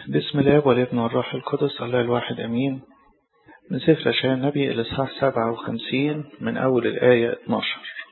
بسم الله والابن والروح القدس الله الواحد أمين من سفر أشياء النبي الإصحاح 57 من أول الآية 12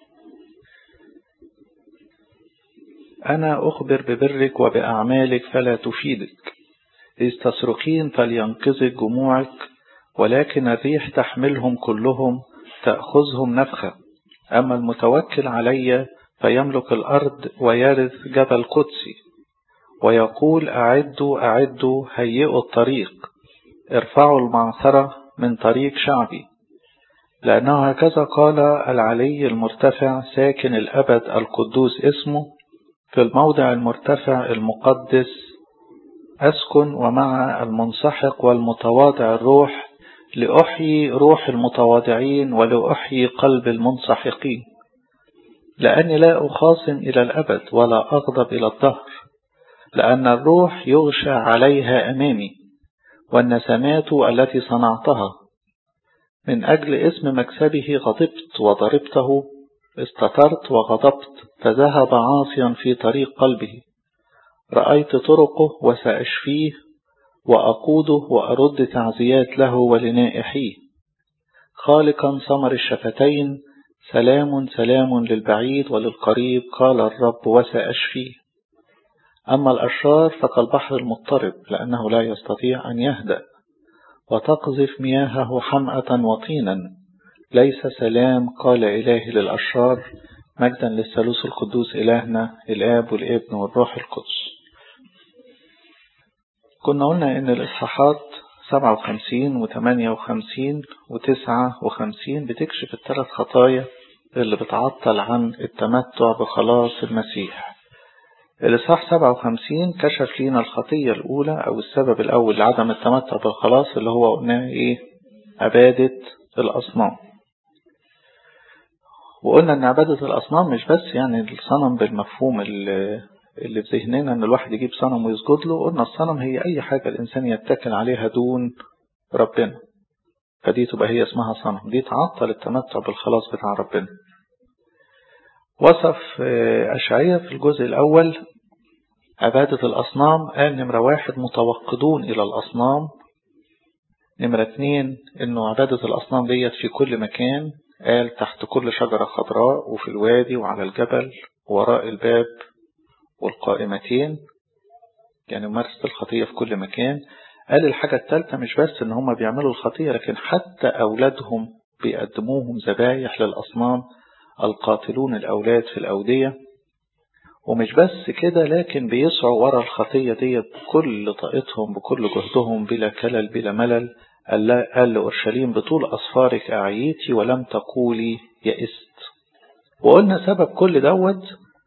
أنا أخبر ببرك وبأعمالك فلا تفيدك إذ تصرخين فلينقذك جموعك ولكن الريح تحملهم كلهم تأخذهم نفخة أما المتوكل علي فيملك الأرض ويرث جبل قدسي ويقول أعدوا أعدوا هيئوا الطريق ارفعوا المعثرة من طريق شعبي لأنه هكذا قال العلي المرتفع ساكن الأبد القدوس اسمه في الموضع المرتفع المقدس أسكن ومع المنسحق والمتواضع الروح لأحيي روح المتواضعين ولأحيي قلب المنسحقين لأني لا أخاصم إلى الأبد ولا أغضب إلى الدهر لأن الروح يغشى عليها أمامي والنسمات التي صنعتها من أجل اسم مكسبه غضبت وضربته استترت وغضبت فذهب عاصيا في طريق قلبه رأيت طرقه وسأشفيه وأقوده وأرد تعزيات له ولنائحيه خالقا ثمر الشفتين سلام سلام للبعيد وللقريب قال الرب وسأشفيه أما الأشرار فكالبحر المضطرب لأنه لا يستطيع أن يهدأ وتقذف مياهه حمأة وطينا ليس سلام قال إلهي للأشرار مجدا للثالوث القدوس إلهنا الآب والابن والروح القدس كنا قلنا إن الإصحاحات 57 و58 و59 بتكشف الثلاث خطايا اللي بتعطل عن التمتع بخلاص المسيح الإصحاح 57 كشف لنا الخطية الأولى أو السبب الأول لعدم التمتع بالخلاص اللي هو قلناه إيه عبادة الأصنام وقلنا إن عبادة الأصنام مش بس يعني الصنم بالمفهوم اللي اللي في ذهننا إن الواحد يجيب صنم ويسجد له قلنا الصنم هي أي حاجة الإنسان يتكل عليها دون ربنا فدي تبقى هي اسمها صنم دي تعطل التمتع بالخلاص بتاع ربنا وصف أشعية في الجزء الأول عبادة الأصنام قال نمرة واحد متوقدون إلى الأصنام نمرة اتنين إنه عبادة الأصنام ديت في كل مكان قال تحت كل شجرة خضراء وفي الوادي وعلى الجبل وراء الباب والقائمتين يعني ممارسة الخطية في كل مكان قال الحاجة الثالثة مش بس إن هم بيعملوا الخطية لكن حتى أولادهم بيقدموهم ذبايح للأصنام القاتلون الأولاد في الأودية ومش بس كده لكن بيسعوا ورا الخطية دي بكل طاقتهم بكل جهدهم بلا كلل بلا ملل قال لأورشليم بطول أصفارك أعيتي ولم تقولي يئست وقلنا سبب كل دوت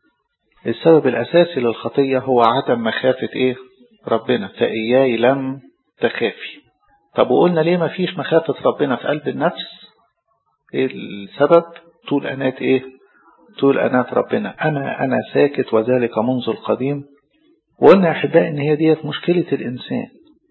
السبب الأساسي للخطية هو عدم مخافة إيه ربنا فإياي لم تخافي طب وقلنا ليه ما فيش مخافة ربنا في قلب النفس إيه السبب طول أنات إيه طول أنات ربنا أنا أنا ساكت وذلك منذ القديم وقلنا يا أحبائي إن هي ديت مشكلة الإنسان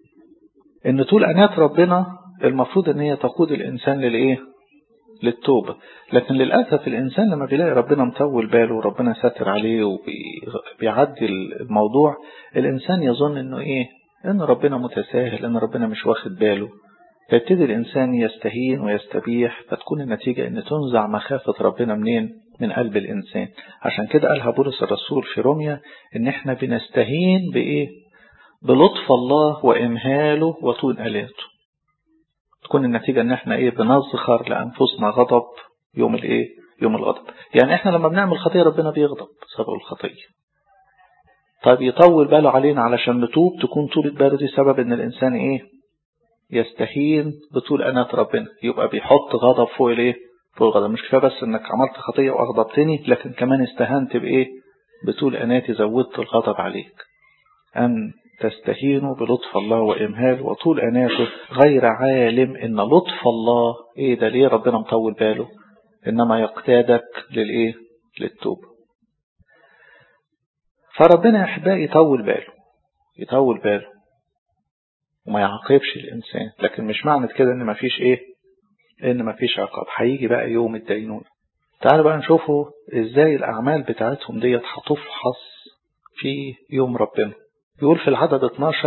إن طول أنات ربنا المفروض إن هي تقود الإنسان للإيه للتوبة لكن للأسف الإنسان لما بيلاقي ربنا مطول باله وربنا ساتر عليه وبيعدي الموضوع الإنسان يظن إنه إيه إن ربنا متساهل إن ربنا مش واخد باله فيبتدي الإنسان يستهين ويستبيح فتكون النتيجة إن تنزع مخافة ربنا منين من قلب الإنسان عشان كده قالها بولس الرسول في روميا إن إحنا بنستهين بإيه بلطف الله وإمهاله وطول آلاته تكون النتيجة إن إحنا إيه بنزخر لأنفسنا غضب يوم الإيه يوم الغضب يعني إحنا لما بنعمل خطية ربنا بيغضب بسبب الخطية طيب يطول باله علينا علشان نتوب تكون طولة باله دي سبب إن الإنسان إيه يستهين بطول أنات ربنا يبقى بيحط غضب فوق الايه فوق الغضب مش كفايه بس انك عملت خطيه واغضبتني لكن كمان استهنت بايه بطول أناتي زودت الغضب عليك أن تستهينوا بلطف الله وإمهال وطول أناته غير عالم إن لطف الله إيه ده ليه ربنا مطول باله إنما يقتادك للإيه للتوبة فربنا يا أحبائي يطول باله يطول باله وما يعاقبش الإنسان لكن مش معنى كده إن مفيش إيه إن مفيش عقاب هيجي بقى يوم الدينونة تعالوا بقى نشوفوا إزاي الأعمال بتاعتهم ديت هتفحص في يوم ربنا يقول في العدد 12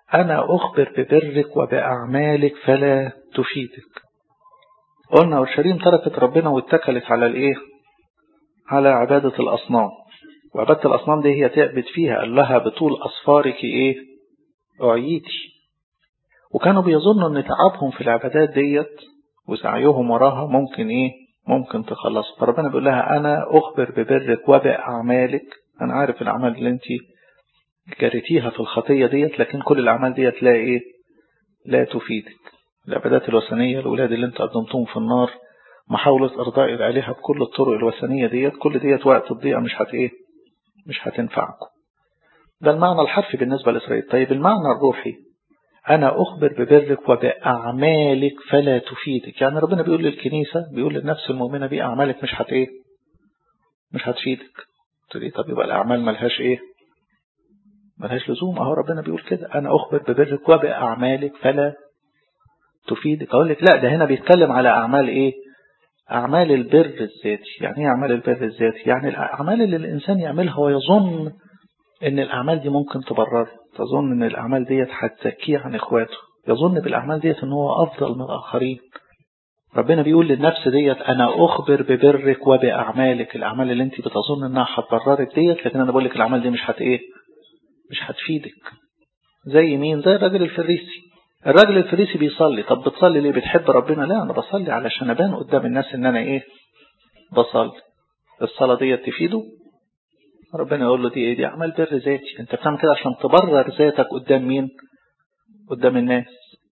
أنا أخبر ببرك وبأعمالك فلا تفيدك قلنا أورشليم تركت ربنا واتكلت على الإيه على عبادة الأصنام وعبادة الأصنام دي هي تعبد فيها قال لها بطول أصفارك إيه أعيتي وكانوا بيظنوا أن تعبهم في العبادات ديت وسعيهم وراها ممكن إيه ممكن تخلص فربنا بيقول لها أنا أخبر ببرك وبأعمالك أنا عارف الأعمال اللي أنت جريتيها في الخطية ديت لكن كل الأعمال ديت لا إيه لا تفيدك العبادات الوثنية الأولاد اللي أنت قدمتهم في النار محاولة إرضاء الآلهة بكل الطرق الوثنية ديت كل ديت وقت الضيقة مش هت إيه مش هتنفعكم ده المعنى الحرفي بالنسبة لإسرائيل طيب المعنى الروحي أنا أخبر ببرك وبأعمالك فلا تفيدك يعني ربنا بيقول للكنيسة بيقول للنفس المؤمنة دي أعمالك مش هت إيه مش هتفيدك تقول طب يبقى الأعمال ملهاش إيه ملهاش لزوم أهو ربنا بيقول كده أنا أخبر ببرك وبأعمالك فلا تفيدك أقول لك لا ده هنا بيتكلم على أعمال إيه أعمال البر الذاتي يعني إيه أعمال البر الذاتي يعني الأعمال اللي الإنسان يعملها ويظن إن الأعمال دي ممكن تبرر تظن إن الأعمال ديت هتزكيه عن إخواته يظن بالأعمال ديت إن هو أفضل من الآخرين ربنا بيقول للنفس ديت أنا أخبر ببرك وبأعمالك الأعمال اللي أنت بتظن إنها هتبررك ديت لكن أنا بقول لك الأعمال دي مش هت إيه مش هتفيدك زي مين زي الراجل الفريسي الراجل الفريسي بيصلي طب بتصلي ليه بتحب ربنا لا انا بصلي علشان ابان قدام الناس ان انا ايه بصلي الصلاة دي تفيده ربنا يقول له دي ايه دي اعمال بر ذاتي انت بتعمل كده عشان تبرر ذاتك قدام مين قدام الناس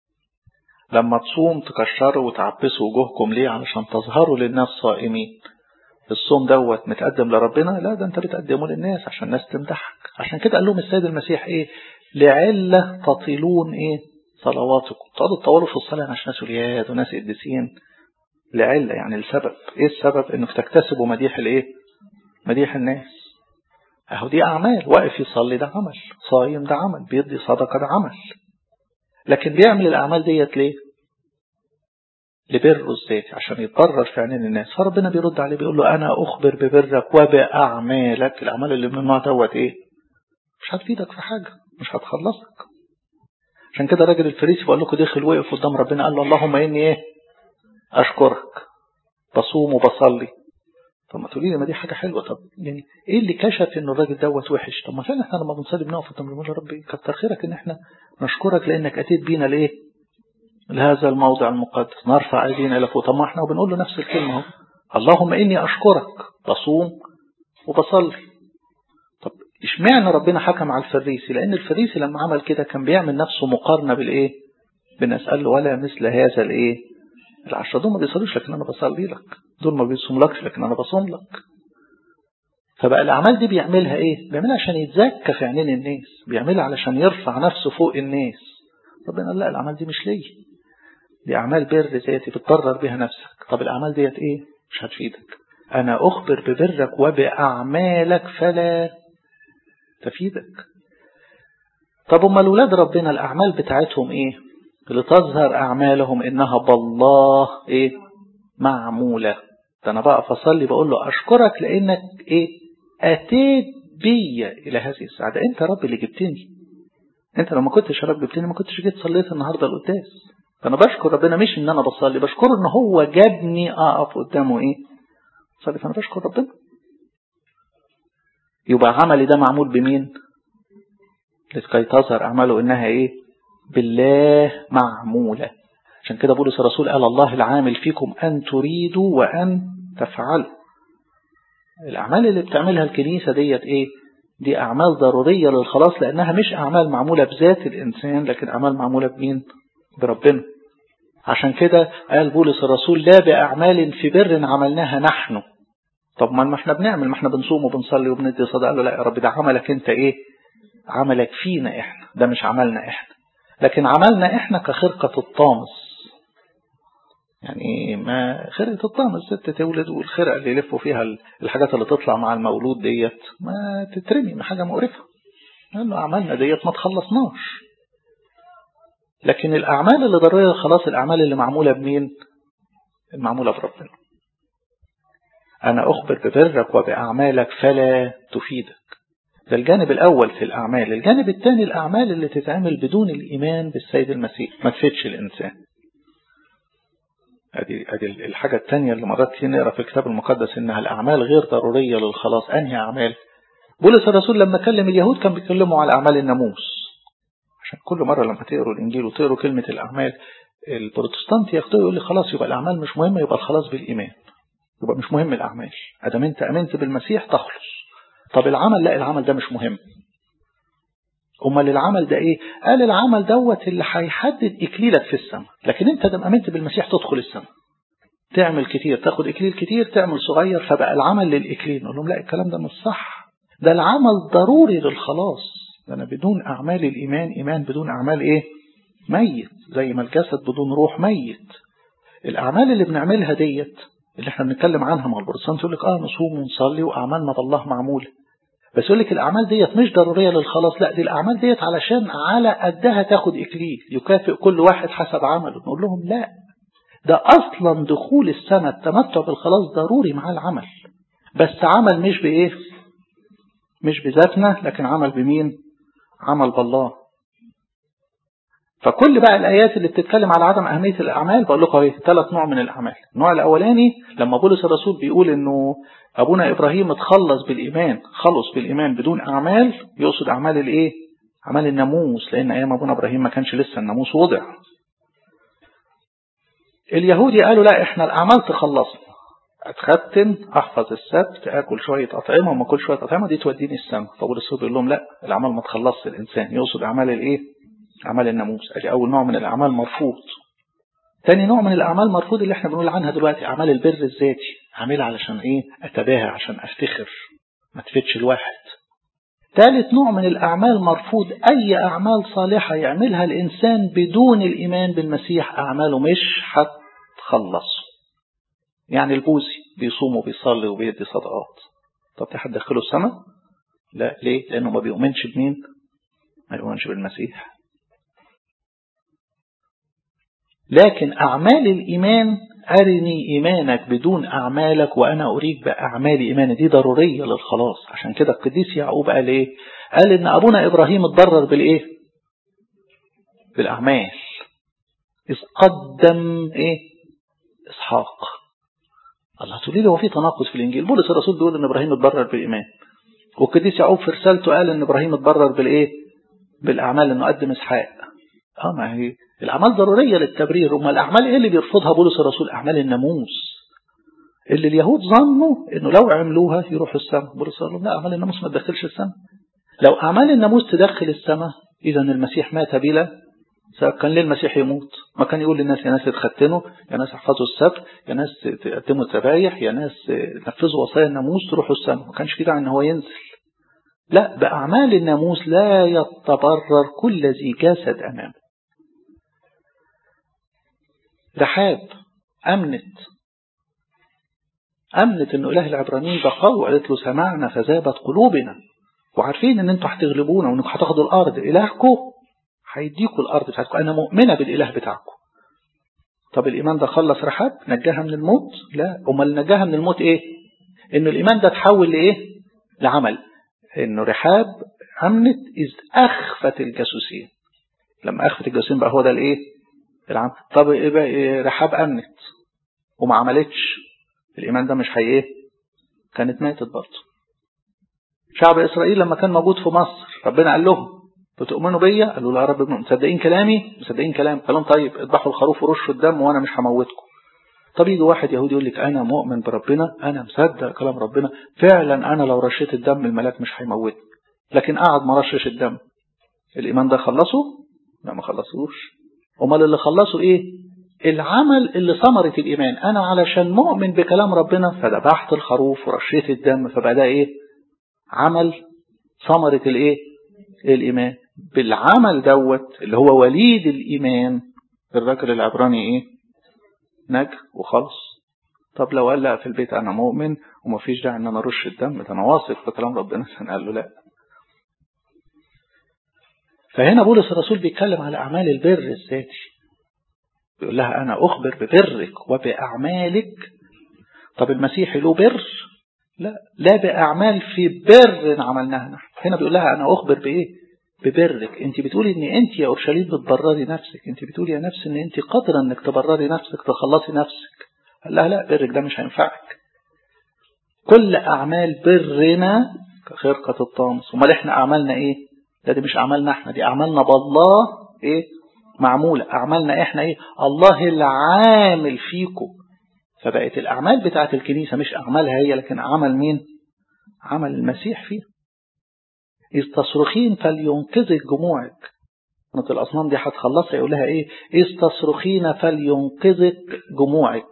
لما تصوم تكشروا وتعبسوا وجوهكم ليه علشان تظهروا للناس صائمين الصوم دوت متقدم لربنا لا ده انت بتقدمه للناس عشان الناس تمدحك عشان كده قال لهم السيد المسيح ايه لعلة تطيلون ايه صلواتكم تقعدوا تطولوا في الصلاة عشان ناس ولياد وناس قديسين لعلة يعني السبب ايه السبب انك تكتسبوا مديح الايه مديح الناس اهو دي اعمال واقف يصلي ده عمل صايم ده عمل بيدي صدقة ده عمل لكن بيعمل الاعمال ديت ليه لبره الذاتي عشان يتبرر في عينين الناس فربنا بيرد عليه بيقول له انا اخبر ببرك وباعمالك الاعمال اللي من النوع دوت ايه مش هتفيدك في حاجه مش هتخلصك عشان كده الراجل الفريسي بقول لكم دخل وقف قدام ربنا قال له اللهم اني ايه اشكرك بصوم وبصلي طب ما تقولي لي ما دي حاجه حلوه طب يعني ايه اللي كشف ان الراجل دوت وحش طب ما فعلا احنا لما بنصلي بنقف قدام ربنا ربي كتر خيرك ان احنا نشكرك لانك اتيت بينا لايه لهذا الموضع المقدس نرفع ايدينا الى فوق طب ما احنا بنقول له نفس الكلمه اهو اللهم اني اشكرك بصوم وبصلي طب اشمعنى ربنا حكم على الفريسي لان الفريسي لما عمل كده كان بيعمل نفسه مقارنه بالايه بالناس قال له ولا مثل هذا الايه العشرة دول ما بيصلوش لكن انا بصلي لك دول ما بيصوملكش لكن انا بصوم لك فبقى الاعمال دي بيعملها ايه بيعملها عشان يتزكى في عينين الناس بيعملها علشان يرفع نفسه فوق الناس ربنا قال لا الاعمال دي مش ليا دي أعمال بر ذاتي بتضرر بها نفسك طب الأعمال ديت إيه مش هتفيدك أنا أخبر ببرك وبأعمالك فلا تفيدك طب أما الولاد ربنا الأعمال بتاعتهم إيه لتظهر أعمالهم إنها بالله إيه معمولة ده أنا بقى فصلي بقول له أشكرك لأنك إيه أتيت بي إلى هذه السعادة أنت رب اللي جبتني أنت لو ما كنتش رب جبتني ما كنتش جيت صليت النهاردة القداس فأنا بشكر ربنا مش إن أنا بصلي بشكره إن هو جابني أقف قدامه إيه صلي فأنا بشكر ربنا يبقى عملي ده معمول بمين لكي تظهر أعماله إنها إيه بالله معمولة عشان كده بولس الرسول قال الله العامل فيكم أن تريدوا وأن تفعلوا الأعمال اللي بتعملها الكنيسة ديت إيه دي أعمال ضرورية للخلاص لأنها مش أعمال معمولة بذات الإنسان لكن أعمال معمولة بمين بربنا عشان كده قال بولس الرسول لا بأعمال في بر عملناها نحن طب ما احنا بنعمل ما احنا بنصوم وبنصلي وبندي صدقة قال له لا يا رب ده عملك انت ايه عملك فينا احنا ده مش عملنا احنا لكن عملنا احنا كخرقة الطامس يعني ما خرقة الطامس ست تولد والخرقة اللي يلفوا فيها الحاجات اللي تطلع مع المولود ديت ما تترمي ما حاجة مقرفة قال له عملنا ديت ما تخلصناش لكن الأعمال اللي ضرورية خلاص الأعمال اللي معمولة بمين المعمولة بربنا أنا أخبر ببرك وبأعمالك فلا تفيدك ده الجانب الأول في الأعمال الجانب الثاني الأعمال اللي تتعمل بدون الإيمان بالسيد المسيح ما تفيدش الإنسان ادي ادي الحاجة الثانية اللي مرات كتير نقرا في الكتاب المقدس انها الاعمال غير ضرورية للخلاص انهي اعمال بولس الرسول لما كلم اليهود كان بيكلموا على اعمال الناموس عشان كل مرة لما تقروا الانجيل وتقروا كلمة الاعمال البروتستانت ياخدوه يقول لي خلاص يبقى الاعمال مش مهمة يبقى الخلاص بالايمان يبقى مش مهم الاعمال ادام انت امنت بالمسيح تخلص طب العمل لا العمل ده مش مهم امال العمل ده ايه قال العمل دوت اللي هيحدد اكليلك في السماء لكن انت دام امنت بالمسيح تدخل السماء تعمل كتير تاخد اكليل كتير تعمل صغير فبقى العمل للاكليل نقول لهم لا الكلام ده مش صح ده العمل ضروري للخلاص ده انا بدون اعمال الايمان ايمان بدون اعمال ايه ميت زي ما الجسد بدون روح ميت الاعمال اللي بنعملها ديت اللي احنا بنتكلم عنها مع البروتستانت يقول لك اه نصوم ونصلي واعمالنا بالله معموله بس يقول لك الأعمال ديت مش ضرورية للخلاص لا دي الأعمال ديت علشان على قدها تاخد إكليل يكافئ كل واحد حسب عمله نقول لهم لا ده أصلا دخول السنة التمتع بالخلاص ضروري مع العمل بس عمل مش بإيه مش بذاتنا لكن عمل بمين عمل بالله فكل بقى الآيات اللي بتتكلم على عدم أهمية الأعمال بقول لكم ايه ثلاث نوع من الأعمال النوع الأولاني لما بولس الرسول بيقول إنه أبونا إبراهيم اتخلص بالإيمان خلص بالإيمان بدون أعمال يقصد أعمال الإيه أعمال الناموس لأن أيام أبونا إبراهيم ما كانش لسه الناموس وضع اليهودي قالوا لا إحنا الأعمال تخلصنا أتختن أحفظ السبت أكل شوية أطعمة وما أكل شوية أطعمة دي توديني السماء فبولس بيقول لهم لا الأعمال ما تخلصش الإنسان يقصد أعمال الإيه أعمال الناموس ادي أول نوع من الأعمال مرفوض تاني نوع من الأعمال مرفوض اللي احنا بنقول عنها دلوقتي أعمال البر الذاتي أعملها علشان إيه أتباهى عشان أفتخر ما تفيدش الواحد ثالث نوع من الأعمال مرفوض أي أعمال صالحة يعملها الإنسان بدون الإيمان بالمسيح أعماله مش هتخلصه يعني البوذي بيصوم وبيصلي وبيدي صدقات طب دي هتدخله السماء؟ لا ليه؟ لأنه ما بيؤمنش بمين؟ ما يؤمنش بالمسيح لكن أعمال الإيمان أرني إيمانك بدون أعمالك وأنا أريك بأعمال إيمان دي ضرورية للخلاص عشان كده القديس يعقوب قال إيه قال إن أبونا إبراهيم اتضرر بالإيه بالأعمال إذ قدم إيه إسحاق الله تقولي لي هو في تناقض في الإنجيل بولس الرسول بيقول إن إبراهيم اتضرر بالإيمان والقديس يعقوب في رسالته قال إن إبراهيم اتضرر بالإيه بالأعمال إنه قدم إسحاق اه ما هي الأعمال ضرورية للتبرير أما الأعمال إيه اللي بيرفضها بولس الرسول أعمال الناموس اللي اليهود ظنوا إنه لو عملوها يروحوا السماء بولس قال لهم لا أعمال الناموس ما تدخلش السماء لو أعمال الناموس تدخل السماء إذا المسيح مات بلا سبب كان ليه المسيح يموت ما كان يقول للناس يا ناس اتختنوا يا ناس احفظوا السبت يا ناس تقدموا الذبايح يا ناس نفذوا وصايا الناموس تروحوا السماء ما كانش كده ان هو ينزل لا بأعمال الناموس لا يتبرر كل ذي جسد أمامه رحاب أمنت أمنت أن إله العبرانيين بقوا وقالت له سمعنا فذابت قلوبنا وعارفين أن أنتوا هتغلبونا وأنكم هتاخدوا الأرض إلهكم هيديكوا الأرض بتاعتكم أنا مؤمنة بالإله بتاعكم طب الإيمان ده خلص رحاب نجاها من الموت لا أمال اللي نجاها من الموت إيه إنه الإيمان ده تحول لإيه لعمل إنه رحاب أمنت إذ أخفت الجاسوسين لما أخفت الجاسوسين بقى هو ده الإيه العمل طب إيه بقى إيه رحاب أمنت وما عملتش الإيمان ده مش هي إيه كانت ماتت برضه شعب إسرائيل لما كان موجود في مصر ربنا قال لهم بتؤمنوا بيا قالوا لا يا رب مصدقين كلامي مصدقين كلامي قال لهم طيب اذبحوا الخروف ورشوا الدم وانا مش هموتكم طب يجي واحد يهودي يقول لك انا مؤمن بربنا انا مصدق كلام ربنا فعلا انا لو رشيت الدم الملاك مش هيموتني لكن قعد ما رشش الدم الايمان ده خلصه لا ما خلصوش امال اللي خلصوا ايه العمل اللي ثمرة الإيمان أنا علشان مؤمن بكلام ربنا فذبحت الخروف ورشيت الدم فبقى ده إيه عمل ثمرة الإيه الإيمان بالعمل دوت اللي هو وليد الإيمان الرجل العبراني إيه نجا وخلص طب لو قال لا في البيت أنا مؤمن ومفيش داعي إن أنا أرش الدم ده أنا واثق في كلام ربنا قال له لا فهنا بولس الرسول بيتكلم على أعمال البر الذاتي بيقول لها أنا أخبر ببرك وبأعمالك طب المسيح له بر لا لا بأعمال في بر عملناها نحن هنا بيقول لها أنا أخبر بإيه ببرك انت بتقولي ان انت يا اورشليم بتبرري نفسك انت بتقولي يا نفس ان انت قادره انك تبرري نفسك تخلصي نفسك قال لها لا برك ده مش هينفعك كل اعمال برنا كخرقه الطامس امال احنا اعمالنا ايه ده دي مش اعمالنا احنا دي اعمالنا بالله ايه معموله اعمالنا احنا ايه الله العامل فيكم فبقت الاعمال بتاعت الكنيسه مش اعمالها هي لكن عمل مين عمل المسيح فيها إذ تصرخين فلينقذك جموعك كانت الأصنام دي هتخلصها يقول لها إيه إذ تصرخين فلينقذك جموعك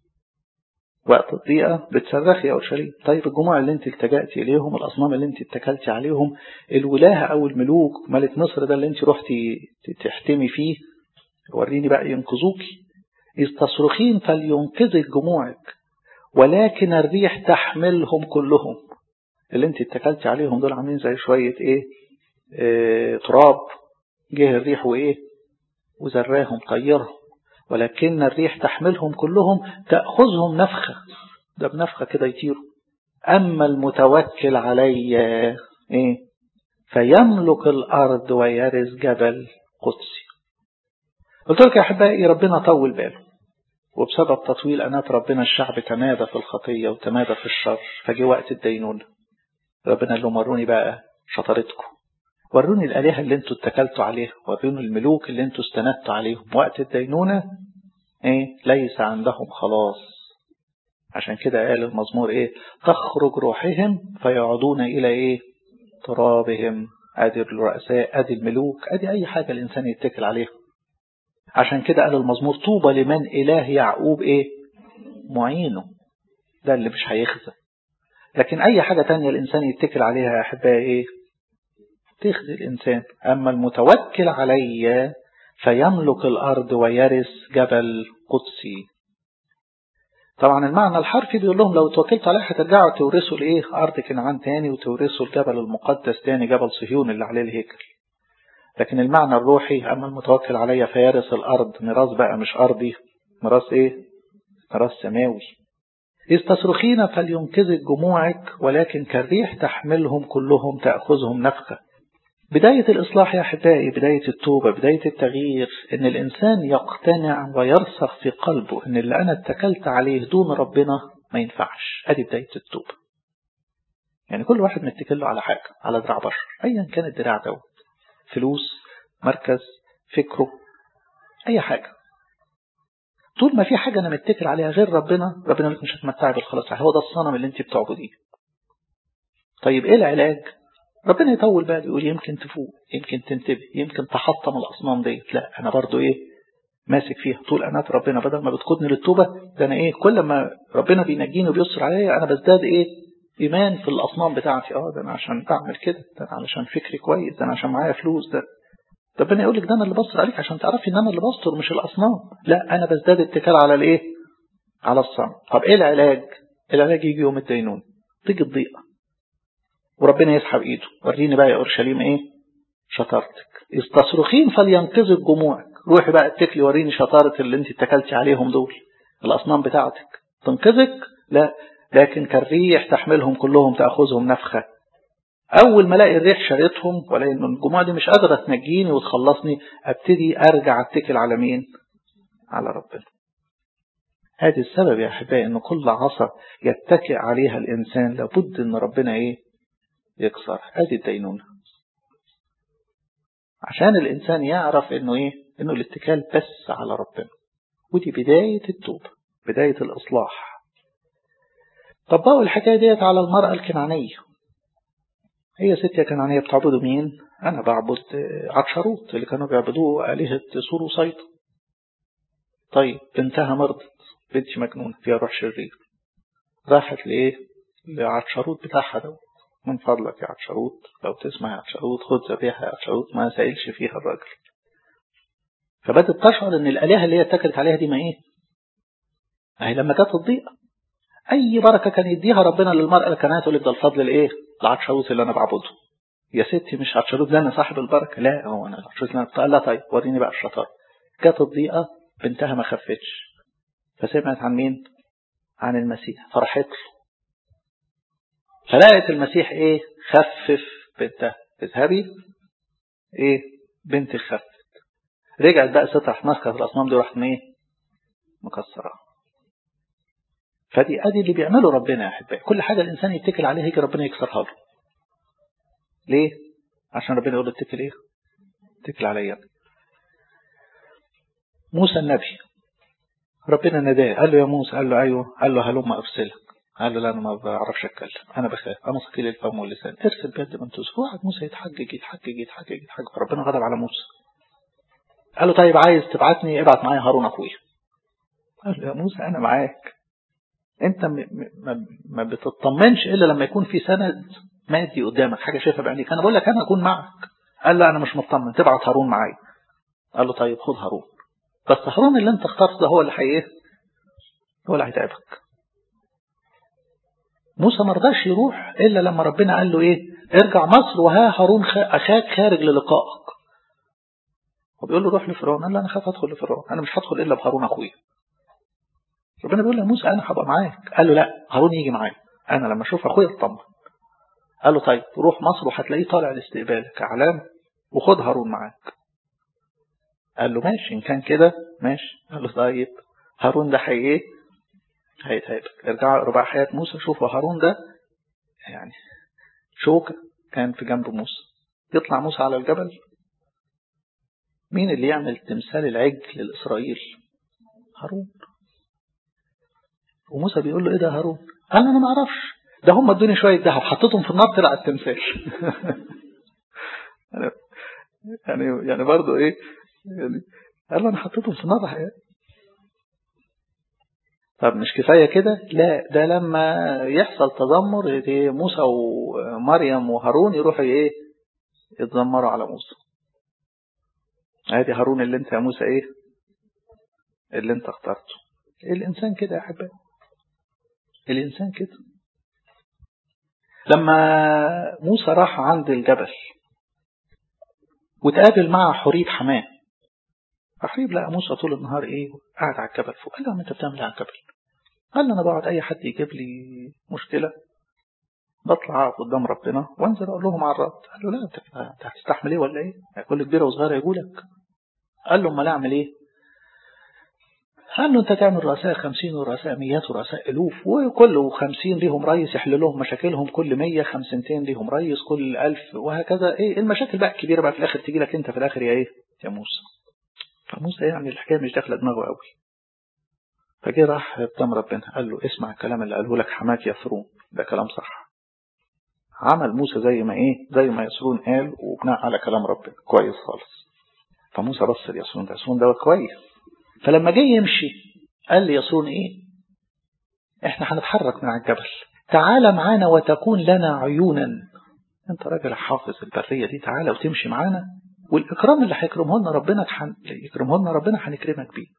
وقت الضيقة بتصرخي يا أورشليم طيب الجموع اللي انت التجأتي إليهم الأصنام اللي انت اتكلتي عليهم الولاة أو الملوك ملك مصر ده اللي انت رحتي تحتمي فيه وريني بقى ينقذوكي إذ تصرخين فلينقذك جموعك ولكن الريح تحملهم كلهم اللي انت اتكلتي عليهم دول عاملين زي شوية ايه, اه تراب جه الريح وايه وزراهم طيرهم ولكن الريح تحملهم كلهم تأخذهم نفخة ده بنفخة كده يطيروا أما المتوكل علي ايه فيملك الأرض ويرث جبل قدسي قلت لك يا أحبائي ربنا طول باله وبسبب تطويل أنات ربنا الشعب تمادى في الخطية وتمادى في الشر فجي وقت الدينونة ربنا قال لهم وروني بقى شطارتكم وروني الآلهة اللي انتوا اتكلتوا عليها وروني الملوك اللي انتوا استندتوا عليهم وقت الدينونة ايه ليس عندهم خلاص عشان كده قال المزمور ايه تخرج روحهم فيعودون الى ايه ترابهم ادي الرؤساء ادي الملوك ادي اي حاجة الانسان يتكل عليها عشان كده قال المزمور طوبى لمن اله يعقوب ايه معينه ده اللي مش هيخزى لكن أي حاجة تانية الإنسان يتكل عليها يا أحبائي إيه؟ تخزي الإنسان أما المتوكل علي فيملك الأرض ويرث جبل قدسي طبعا المعنى الحرفي بيقول لهم لو توكلت عليه هترجعوا تورثوا الايه ارض كنعان تاني وتورثوا الجبل المقدس تاني جبل صهيون اللي عليه الهيكل لكن المعنى الروحي اما المتوكل عليا فيرث الارض ميراث بقى مش ارضي ميراث ايه ميراث سماوي إذ تصرخين فلينقذك جموعك ولكن كالريح تحملهم كلهم تأخذهم نفخة بداية الإصلاح يا أحبائي بداية التوبة بداية التغيير إن الإنسان يقتنع ويرسخ في قلبه إن اللي أنا اتكلت عليه دون ربنا ما ينفعش أدي بداية التوبة يعني كل واحد متكله على حاجة على دراع بشر أيا كان الدراع دوت فلوس مركز فكره أي حاجة طول ما في حاجة أنا متكل عليها غير ربنا ربنا لك مش هتمتعي بالخلاص هو ده الصنم اللي انت بتعبديه طيب ايه العلاج ربنا يطول بقى يقول يمكن تفوق يمكن تنتبه يمكن تحطم الأصنام ديت لا أنا برضو ايه ماسك فيها طول أنات ربنا بدل ما بتقودني للتوبة ده أنا ايه كل ما ربنا بينجيني وبيسر عليا أنا بزداد ايه إيمان في الأصنام بتاعتي اه ده أنا عشان بعمل كده ده أنا علشان فكري كويس ده أنا عشان معايا فلوس ده ربنا يقول لك ده انا اللي بصر عليك عشان تعرفي ان انا اللي بستر مش الاصنام لا انا بزداد اتكال على الايه على الصنم طب ايه العلاج العلاج يجي يوم الدينون تيجي الضيقه وربنا يسحب ايده وريني بقى يا اورشليم ايه شطارتك اذ تصرخين فلينقذك جموعك روحي بقى اتكلي وريني شطاره اللي انت اتكلتي عليهم دول الاصنام بتاعتك تنقذك لا لكن كالريح تحملهم كلهم تاخذهم نفخه أول ما ألاقي الريح شارتهم ولاقي إن الجموع دي مش قادرة تنجيني وتخلصني أبتدي أرجع أتكل على مين؟ على ربنا. هذا السبب يا أحبائي إن كل عصا يتكئ عليها الإنسان لابد إن ربنا إيه؟ يكسر. هذه الدينونة. عشان الإنسان يعرف إنه إيه؟ إنه الاتكال بس على ربنا. ودي بداية التوبة، بداية الإصلاح. طبقوا الحكاية ديت على المرأة الكنعانية. هي ست كنعانية بتعبدوا مين؟ أنا بعبد عطشروت اللي كانوا بيعبدوه آلهة سور وصيدا. طيب بنتها مرضت بنتي مجنونة فيها روح شرير. راحت لإيه؟ لعطشروت بتاعها دوت. من فضلك يا عطشروت لو تسمع يا عطشروت خد ذبيحة يا عطشروت ما سائلش فيها الراجل. فبدت تشعر إن الآلهة اللي هي اتكلت عليها دي ما إيه؟ أهي لما جت الضيقة أي بركة كان يديها ربنا للمرأة اللي كانت تقول ده الفضل لإيه؟ العطشروت اللي أنا بعبده. يا ستي مش عطشروت ده أنا صاحب البركة، لا هو أنا العطشروت اللي أنا قال لا طيب وريني بقى الشطارة. جت الضيقة بنتها ما خفتش. فسمعت عن مين؟ عن المسيح فرحت له. فلقت المسيح ايه خفف بنتها اذهبي ايه بنت خفت رجعت بقى سترح ماسكه في الاصنام دي راحت ايه مكسرها فدي ادي اللي بيعمله ربنا يا احبائي كل حاجه الانسان يتكل عليها يجي ربنا يكسرها له ليه عشان ربنا يقول له اتكل ايه اتكل عليا موسى النبي ربنا ناداه قال له يا موسى قال له ايوه قال له هلم ارسلك قال له لا انا ما بعرفش اتكلم انا بخاف انا ثقيل الفم واللسان ارسل بيد من تزهو قعد موسى يتحجج يتحجج يتحجج يتحجج فربنا غضب على موسى قال له طيب عايز تبعتني ابعت معايا هارون اخويا قال له يا موسى انا معاك انت م م ما بتطمنش الا لما يكون في سند مادي قدامك حاجه شايفها بعينيك انا بقول لك انا اكون معك قال له انا مش مطمن تبعت هارون معايا قال له طيب خد هارون بس هارون اللي انت اخترته ده هو اللي هي هو اللي هيتعبك موسى ما رضاش يروح الا لما ربنا قال له ايه ارجع مصر وها هارون اخاك خارج للقائك وبيقول له روح لفرعون قال له انا خاف ادخل لفرعون انا مش هدخل الا بهارون اخويا ربنا بيقول له موسى انا هبقى معاك قال له لا هارون يجي معايا انا لما اشوف اخويا اطمن قال له طيب روح مصر وهتلاقيه طالع لاستقبالك اعلام وخد هارون معاك قال له ماشي ان كان كده ماشي قال له طيب هارون ده حي ايه هيتهيبك ارجعوا ربع حياة موسى شوفوا هارون ده يعني شوكة كان في جنب موسى يطلع موسى على الجبل مين اللي يعمل تمثال العجل للإسرائيل هارون وموسى بيقول له ايه ده هارون قال انا ما اعرفش ده هم ادوني شويه ذهب حطيتهم في النار طلع التمثال يعني يعني برضه ايه يعني قال له انا حطيتهم في النار حقيقة. طب مش كفايه كده لا ده لما يحصل تذمر موسى ومريم وهارون يروحوا ايه يتذمروا على موسى ادي هارون اللي انت يا موسى ايه اللي انت اخترته الانسان كده يا احبائي الإنسان كده لما موسى راح عند الجبل وتقابل مع حريب حماه حريب لقى موسى طول النهار ايه قاعد على الجبل فوق قال له انت بتعمل على الجبل قال له انا بقعد اي حد يجيب لي مشكلة بطلع قدام ربنا وانزل اقول لهم على الرد قال له لا انت انت هتستحمل ايه ولا ايه كل كبيرة وصغيرة يقولك قال له امال اعمل ايه قال له انت تعمل رؤساء خمسين ورؤساء ميات ورؤساء الوف وكل خمسين ليهم رئيس يحل لهم مشاكلهم كل مية خمسنتين ليهم رئيس كل ألف وهكذا ايه المشاكل بقى الكبيرة بقى في الآخر تيجي لك انت في الآخر يا ايه يا موسى فموسى يعني الحكاية مش داخلة دماغه قوي فجه راح قدام ربنا قال له اسمع الكلام اللي قاله لك حماك يثرون ده كلام صح عمل موسى زي ما ايه زي ما يسرون قال وبناء على كلام ربنا كويس خالص فموسى بص ليسرون ده يسرون ده كويس فلما جه يمشي قال لي يسرون ايه احنا هنتحرك من على الجبل تعال معانا وتكون لنا عيونا انت راجل حافظ البرية دي تعالى وتمشي معانا والاكرام اللي هيكرمه لنا ربنا حن... يكرمه لنا ربنا هنكرمك بيه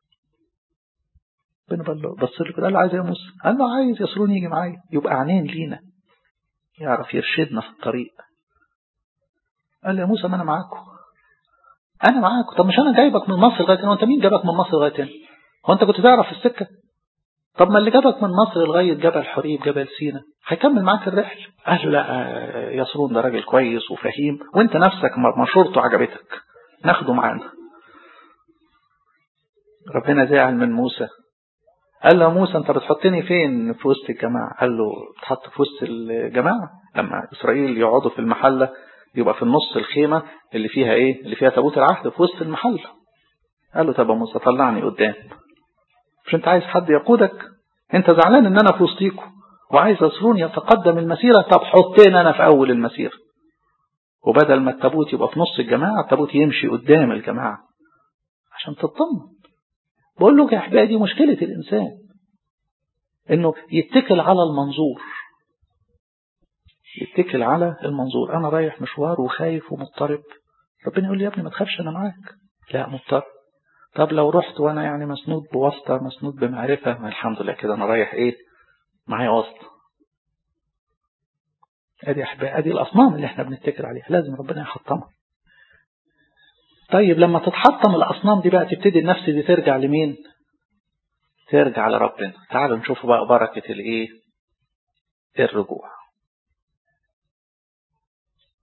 ربنا بص له كده قال له عايز يا موسى قال له عايز يسرون يجي معايا يبقى عينين لينا يعرف يرشدنا في الطريق قال له يا موسى ما انا معاكم انا معاك طب مش انا جايبك من مصر لغايه هنا وانت مين جابك من مصر لغايه هنا هو انت كنت تعرف السكه طب ما اللي جابك من مصر لغايه جبل حريب جبل سينا هيكمل معاك الرحله قال له لا يسرون ده راجل كويس وفهيم وانت نفسك مشورته عجبتك ناخده معانا ربنا زعل من موسى قال له يا موسى انت بتحطني فين في وسط الجماعه قال له تحط في وسط الجماعه لما اسرائيل يقعدوا في المحله يبقى في النص الخيمة اللي فيها ايه اللي فيها تابوت العهد في وسط المحل قال له طب يا موسى طلعني قدام مش انت عايز حد يقودك انت زعلان ان انا في وسطيكم وعايز اسرون يتقدم المسيرة طب حطين انا في اول المسيرة وبدل ما التابوت يبقى في نص الجماعة التابوت يمشي قدام الجماعة عشان تطمن بقول له يا احبائي دي مشكلة الانسان انه يتكل على المنظور يتكل على المنظور انا رايح مشوار وخايف ومضطرب ربنا يقول لي يا ابني ما تخافش انا معاك لا مضطرب طب لو رحت وانا يعني مسنود بواسطة مسنود بمعرفة الحمد لله كده انا رايح ايه معايا واسطة ادي احبائي ادي الاصنام اللي احنا بنتكل عليها لازم ربنا يحطمها طيب لما تتحطم الاصنام دي بقى تبتدي النفس دي ترجع لمين ترجع لربنا تعالوا نشوف بقى بركة الايه الرجوع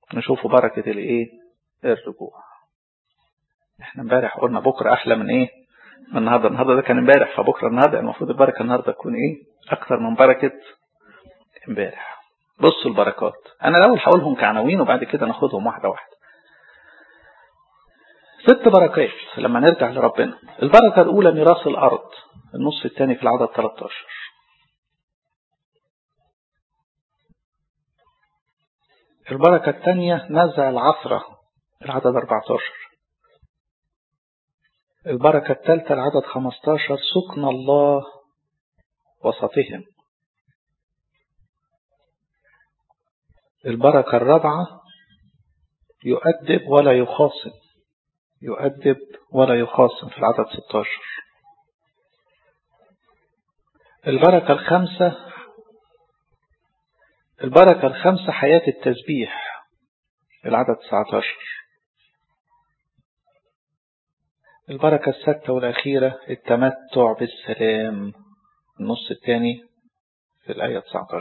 نشوفوا بركة الايه الرجوع احنا امبارح قلنا بكرة احلى من ايه من النهاردة النهاردة ده كان امبارح فبكرة النهاردة المفروض البركة النهاردة تكون ايه اكثر من بركة امبارح بصوا البركات انا الاول هقولهم كعناوين وبعد كده ناخدهم واحدة واحدة ست بركات لما نرجع لربنا البركة الاولى ميراث الارض النص الثاني في العدد 13 البركة الثانية نزع العثرة العدد 14 البركة الثالثة العدد 15 سكن الله وسطهم البركة الرابعة يؤدب ولا يخاصم يؤدب ولا يخاصم في العدد 16 البركة الخامسة البركة الخامسة حياة التسبيح العدد 19 البركة الستة والأخيرة التمتع بالسلام النص الثاني في الآية 19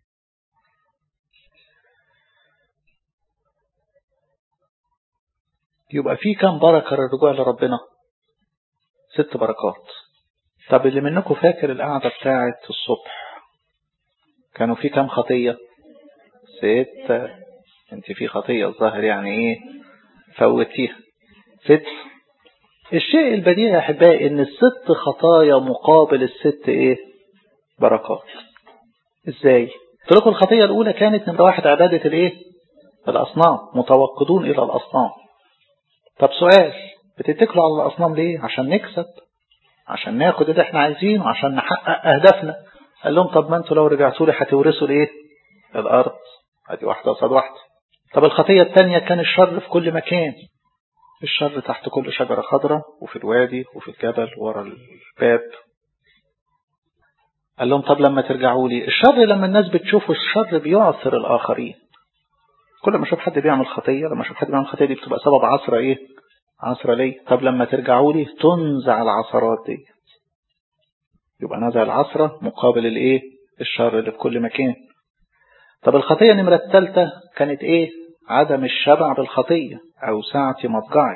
يبقى في كم بركة للرجوع لربنا ست بركات طب اللي منكم فاكر القعدة بتاعة الصبح كانوا في كم خطية ستة انت في خطية الظاهر يعني ايه فوتيها ست الشيء البديهي يا احبائي ان الست خطايا مقابل الست ايه بركات ازاي قلت لكم الخطية الاولى كانت نمرة واحد عبادة الايه الاصنام متوقدون الى الاصنام طب سؤال بتتكلوا على الاصنام ليه عشان نكسب عشان ناخد اللي احنا عايزينه عشان نحقق اهدافنا قال لهم طب ما انتوا لو رجعتوا لي هتورثوا الايه الارض ادي واحده قصاد واحده طب الخطيه الثانيه كان الشر في كل مكان الشر تحت كل شجره خضراء وفي الوادي وفي الجبل ورا الباب قال لهم طب لما ترجعوا لي الشر لما الناس بتشوفوا الشر بيعثر الاخرين كل ما اشوف حد بيعمل خطيه لما اشوف حد بيعمل خطيه دي بتبقى سبب عثره ايه عثره ليه طب لما ترجعوا لي تنزع العثرات دي يبقى نزع العثرة مقابل الايه الشر اللي في كل مكان طب الخطية نمرة الثالثة كانت ايه عدم الشبع بالخطية او ساعة مضجعك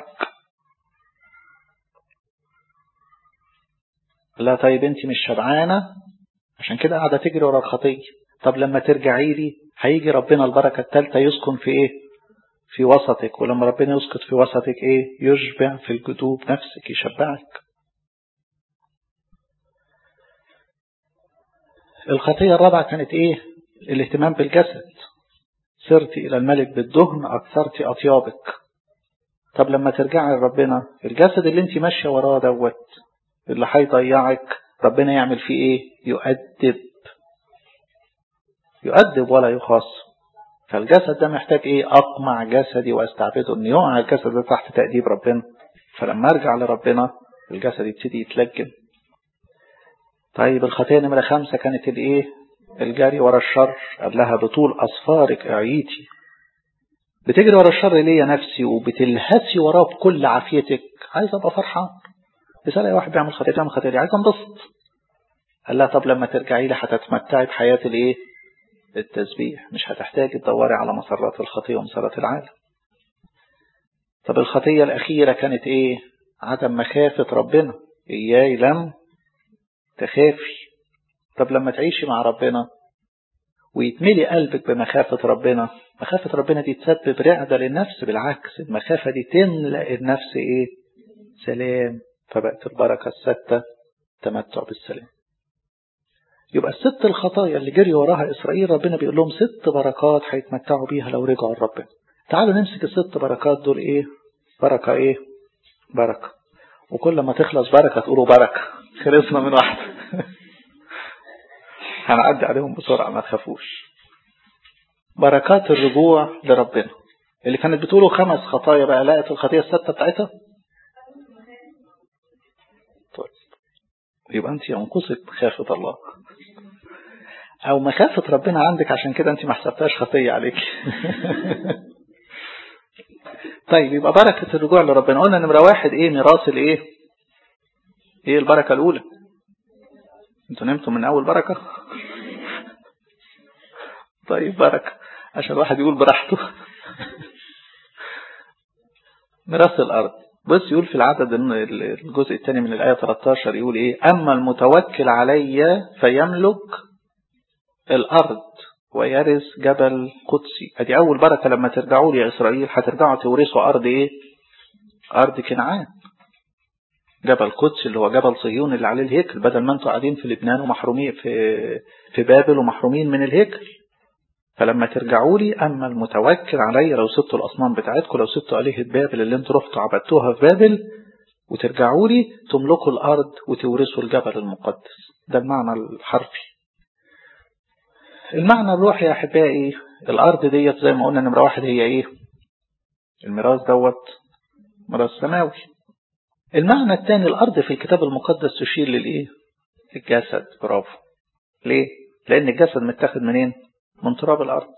لا طيب انت مش شبعانة عشان كده قاعدة تجري ورا الخطية طب لما ترجعي لي هيجي ربنا البركة الثالثة يسكن في ايه في وسطك ولما ربنا يسكت في وسطك ايه يشبع في الجدوب نفسك يشبعك الخطية الرابعة كانت ايه الاهتمام بالجسد سرت الى الملك بالدهن اكثرت اطيابك طب لما ترجعي لربنا الجسد اللي انت ماشية وراه دوت اللي هيضيعك ربنا يعمل فيه ايه يؤدب يؤدب ولا يخاص فالجسد ده محتاج ايه اقمع جسدي واستعبده ان يقع الجسد ده تحت تأديب ربنا فلما ارجع لربنا الجسد يبتدي يتلجم طيب الخطية نمرة خمسة كانت الايه الجري ورا الشر قال لها بطول أصفارك اعيتي بتجري ورا الشر ليه يا نفسي وبتلهسي وراه بكل عافيتك عايز ابقى فرحان مثال واحد بيعمل خطية بيعمل خطية دي عايز انبسط قال لها طب لما ترجعي لي هتتمتعي بحياة الايه التسبيح مش هتحتاجي تدوري على مسرات الخطية ومسرات العالم طب الخطية الأخيرة كانت ايه عدم مخافة ربنا إياي لم تخافي طب لما تعيشي مع ربنا ويتملي قلبك بمخافة ربنا مخافة ربنا دي تسبب رعدة للنفس بالعكس المخافة دي تملأ النفس ايه سلام فبقت البركة الستة تمتع بالسلام يبقى الست الخطايا اللي جري وراها إسرائيل ربنا بيقول لهم ست بركات هيتمتعوا بيها لو رجعوا لربنا تعالوا نمسك الست بركات دول ايه بركة ايه بركة وكل ما تخلص بركة تقولوا بركة خلصنا من واحدة هنعدي عليهم بسرعة ما تخافوش بركات الرجوع لربنا اللي كانت بتقولوا خمس خطايا بقى لقت الخطية الستة بتاعتها طيب يبقى انت ينقصك مخافة الله او مخافة ربنا عندك عشان كده انت ما حسبتهاش خطية عليك طيب يبقى بركة الرجوع لربنا قلنا نمرة واحد ايه ميراث الايه ايه البركة الاولى انتوا نمتوا من اول بركة طيب بركة عشان الواحد يقول براحته ميراث الأرض بص يقول في العدد الجزء الثاني من الآية 13 يقول إيه أما المتوكل علي فيملك الأرض ويرث جبل قدسي ادي أول بركة لما ترجعوا لي يا إسرائيل هترجعوا تورثوا أرض إيه أرض كنعان جبل قدس اللي هو جبل صهيون اللي عليه الهيكل بدل ما انتوا قاعدين في لبنان ومحرومين في في بابل ومحرومين من الهيكل فلما ترجعوا لي أما المتوكل علي لو سبتوا الأصنام بتاعتكم لو سبتوا آلهة بابل اللي انتوا رحتوا عبدتوها في بابل وترجعوا لي تملكوا الأرض وتورثوا الجبل المقدس ده المعنى الحرفي المعنى الروحي يا أحبائي الأرض ديت زي ما قلنا نمرة واحد هي إيه الميراث دوت ميراث سماوي المعنى الثاني الأرض في الكتاب المقدس تشير للإيه الجسد برافو ليه لأن الجسد متاخد منين من تراب الأرض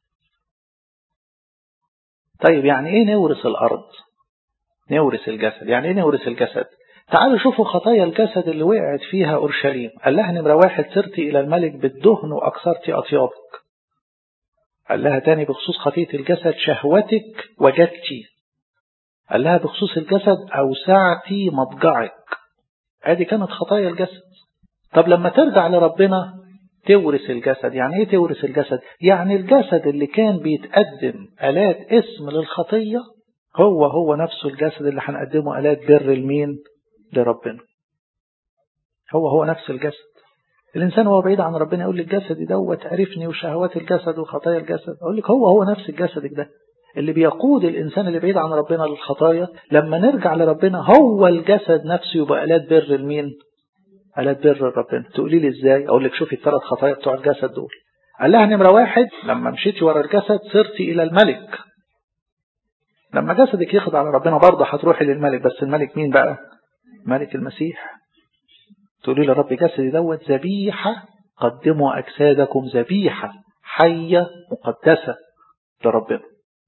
طيب يعني إيه نورث الأرض نورث الجسد يعني إيه نورث الجسد تعالوا شوفوا خطايا الجسد اللي وقعت فيها أورشليم قال لها نمرة واحد سرت إلى الملك بالدهن وأكثرت أطيابك قال لها تاني بخصوص خطية الجسد شهوتك وجدتي قال لها بخصوص الجسد أوسعتي مضجعك ادي كانت خطايا الجسد طب لما ترجع لربنا تورث الجسد يعني ايه تورث الجسد يعني الجسد اللي كان بيتقدم آلات اسم للخطية هو هو نفسه الجسد اللي هنقدمه آلات بر المين لربنا هو هو نفس الجسد الإنسان هو بعيد عن ربنا يقول لك جسدي دوت عرفني وشهوات الجسد وخطايا الجسد أقول لك هو هو نفس الجسد ده اللي بيقود الإنسان اللي بعيد عن ربنا للخطايا لما نرجع لربنا هو الجسد نفسه يبقى آلات بر المين آلات بر ربنا تقولي لي إزاي أقول لك شوفي الثلاث خطايا بتوع الجسد دول قال لها نمرة واحد لما مشيتي ورا الجسد صرتي إلى الملك لما جسدك يخضع على ربنا برضه هتروحي للملك بس الملك مين بقى ملك المسيح تقولي لي رب جسدي دوت ذبيحة قدموا أجسادكم ذبيحة حية مقدسة لربنا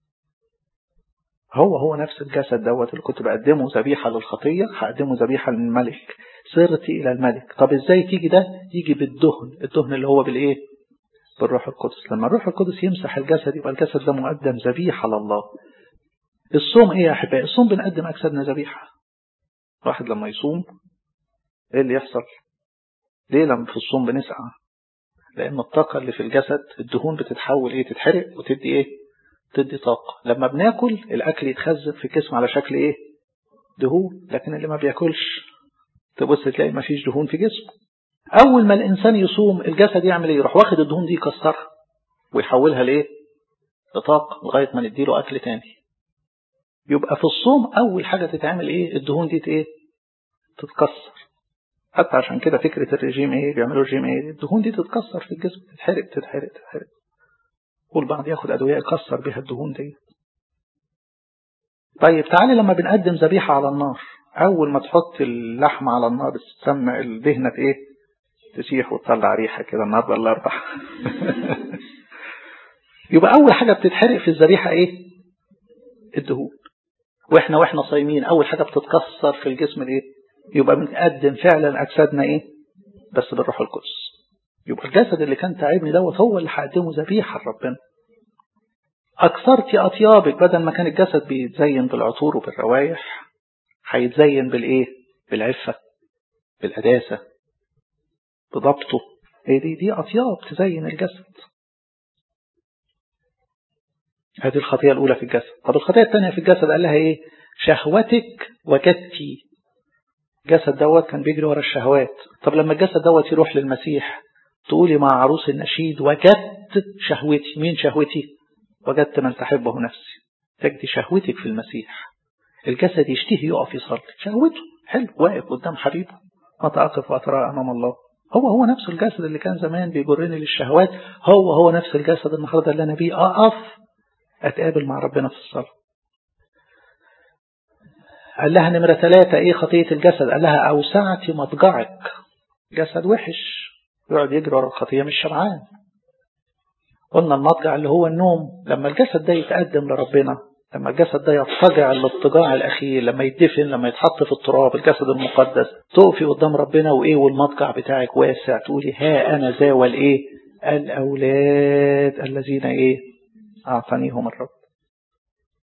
هو هو نفس الجسد دوت اللي كنت بقدمه ذبيحة للخطية هقدمه ذبيحة للملك صرت إلى الملك طب إزاي تيجي ده يجي بالدهن الدهن اللي هو بالإيه بالروح القدس لما الروح القدس يمسح الجسد يبقى الجسد ده مقدم ذبيحة لله الصوم إيه يا أحبائي الصوم بنقدم أجسادنا ذبيحة واحد لما يصوم إيه اللي يحصل ليه لما في الصوم بنسعى لأن الطاقة اللي في الجسد الدهون بتتحول إيه تتحرق وتدي إيه تدي طاقة لما بناكل الأكل يتخزن في الجسم على شكل إيه دهون لكن اللي ما بياكلش تبص تلاقي ما فيش دهون في جسمه أول ما الإنسان يصوم الجسد يعمل إيه يروح واخد الدهون دي يكسرها ويحولها لإيه لطاقة لغاية ما نديله أكل تاني يبقى في الصوم أول حاجة تتعمل إيه الدهون دي إيه تتكسر حتى عشان كده فكرة الرجيم إيه بيعملوا الرجيم إيه الدهون دي تتكسر في الجسم تتحرق تتحرق تتحرق والبعض ياخد أدوية يكسر بها الدهون دي طيب تعالي لما بنقدم ذبيحة على النار أول ما تحط اللحمة على النار تسمى الدهنة إيه تسيح وتطلع ريحة كده النهارده الأربع يبقى أول حاجة بتتحرق في الذبيحة إيه الدهون وإحنا وإحنا صايمين أول حاجة بتتكسر في الجسم الإيه يبقى بنقدم فعلا أجسادنا إيه بس بالروح القدس يبقى الجسد اللي كان تعبني دوت هو اللي هقدمه ذبيحة لربنا أكثرت أطيابك بدل ما كان الجسد بيتزين بالعطور وبالروايح هيتزين بالإيه بالعفة بالقداسة بضبطه هي دي دي أطياب تزين الجسد هذه الخطيئة الأولى في الجسد طب الخطيئة الثانية في الجسد قال لها إيه شهوتك وجدتي جسد دوت كان بيجري ورا الشهوات طب لما الجسد دوت يروح للمسيح تقولي مع عروس النشيد وجدت شهوتي مين شهوتي وجدت من تحبه نفسي تجدي شهوتك في المسيح الجسد يشتهي يقف يصلي شهوته حلو واقف قدام حبيبه متى أقف وأتراءى أمام الله هو هو نفس الجسد اللي كان زمان بيجرني للشهوات هو هو نفس الجسد النهارده اللي أنا بيه أقف أتقابل مع ربنا في الصلاة قال لها نمرة ثلاثة إيه خطية الجسد قال لها أوسعت مضجعك جسد وحش يقعد يجري ورا الخطية مش شبعان قلنا المضجع اللي هو النوم لما الجسد ده يتقدم لربنا لما الجسد ده يضطجع الاضطجاع الأخير لما يدفن لما يتحط في التراب الجسد المقدس تقفي قدام ربنا وإيه والمضجع بتاعك واسع تقولي ها أنا ذا والإيه الأولاد الذين إيه أعطانيهم الرب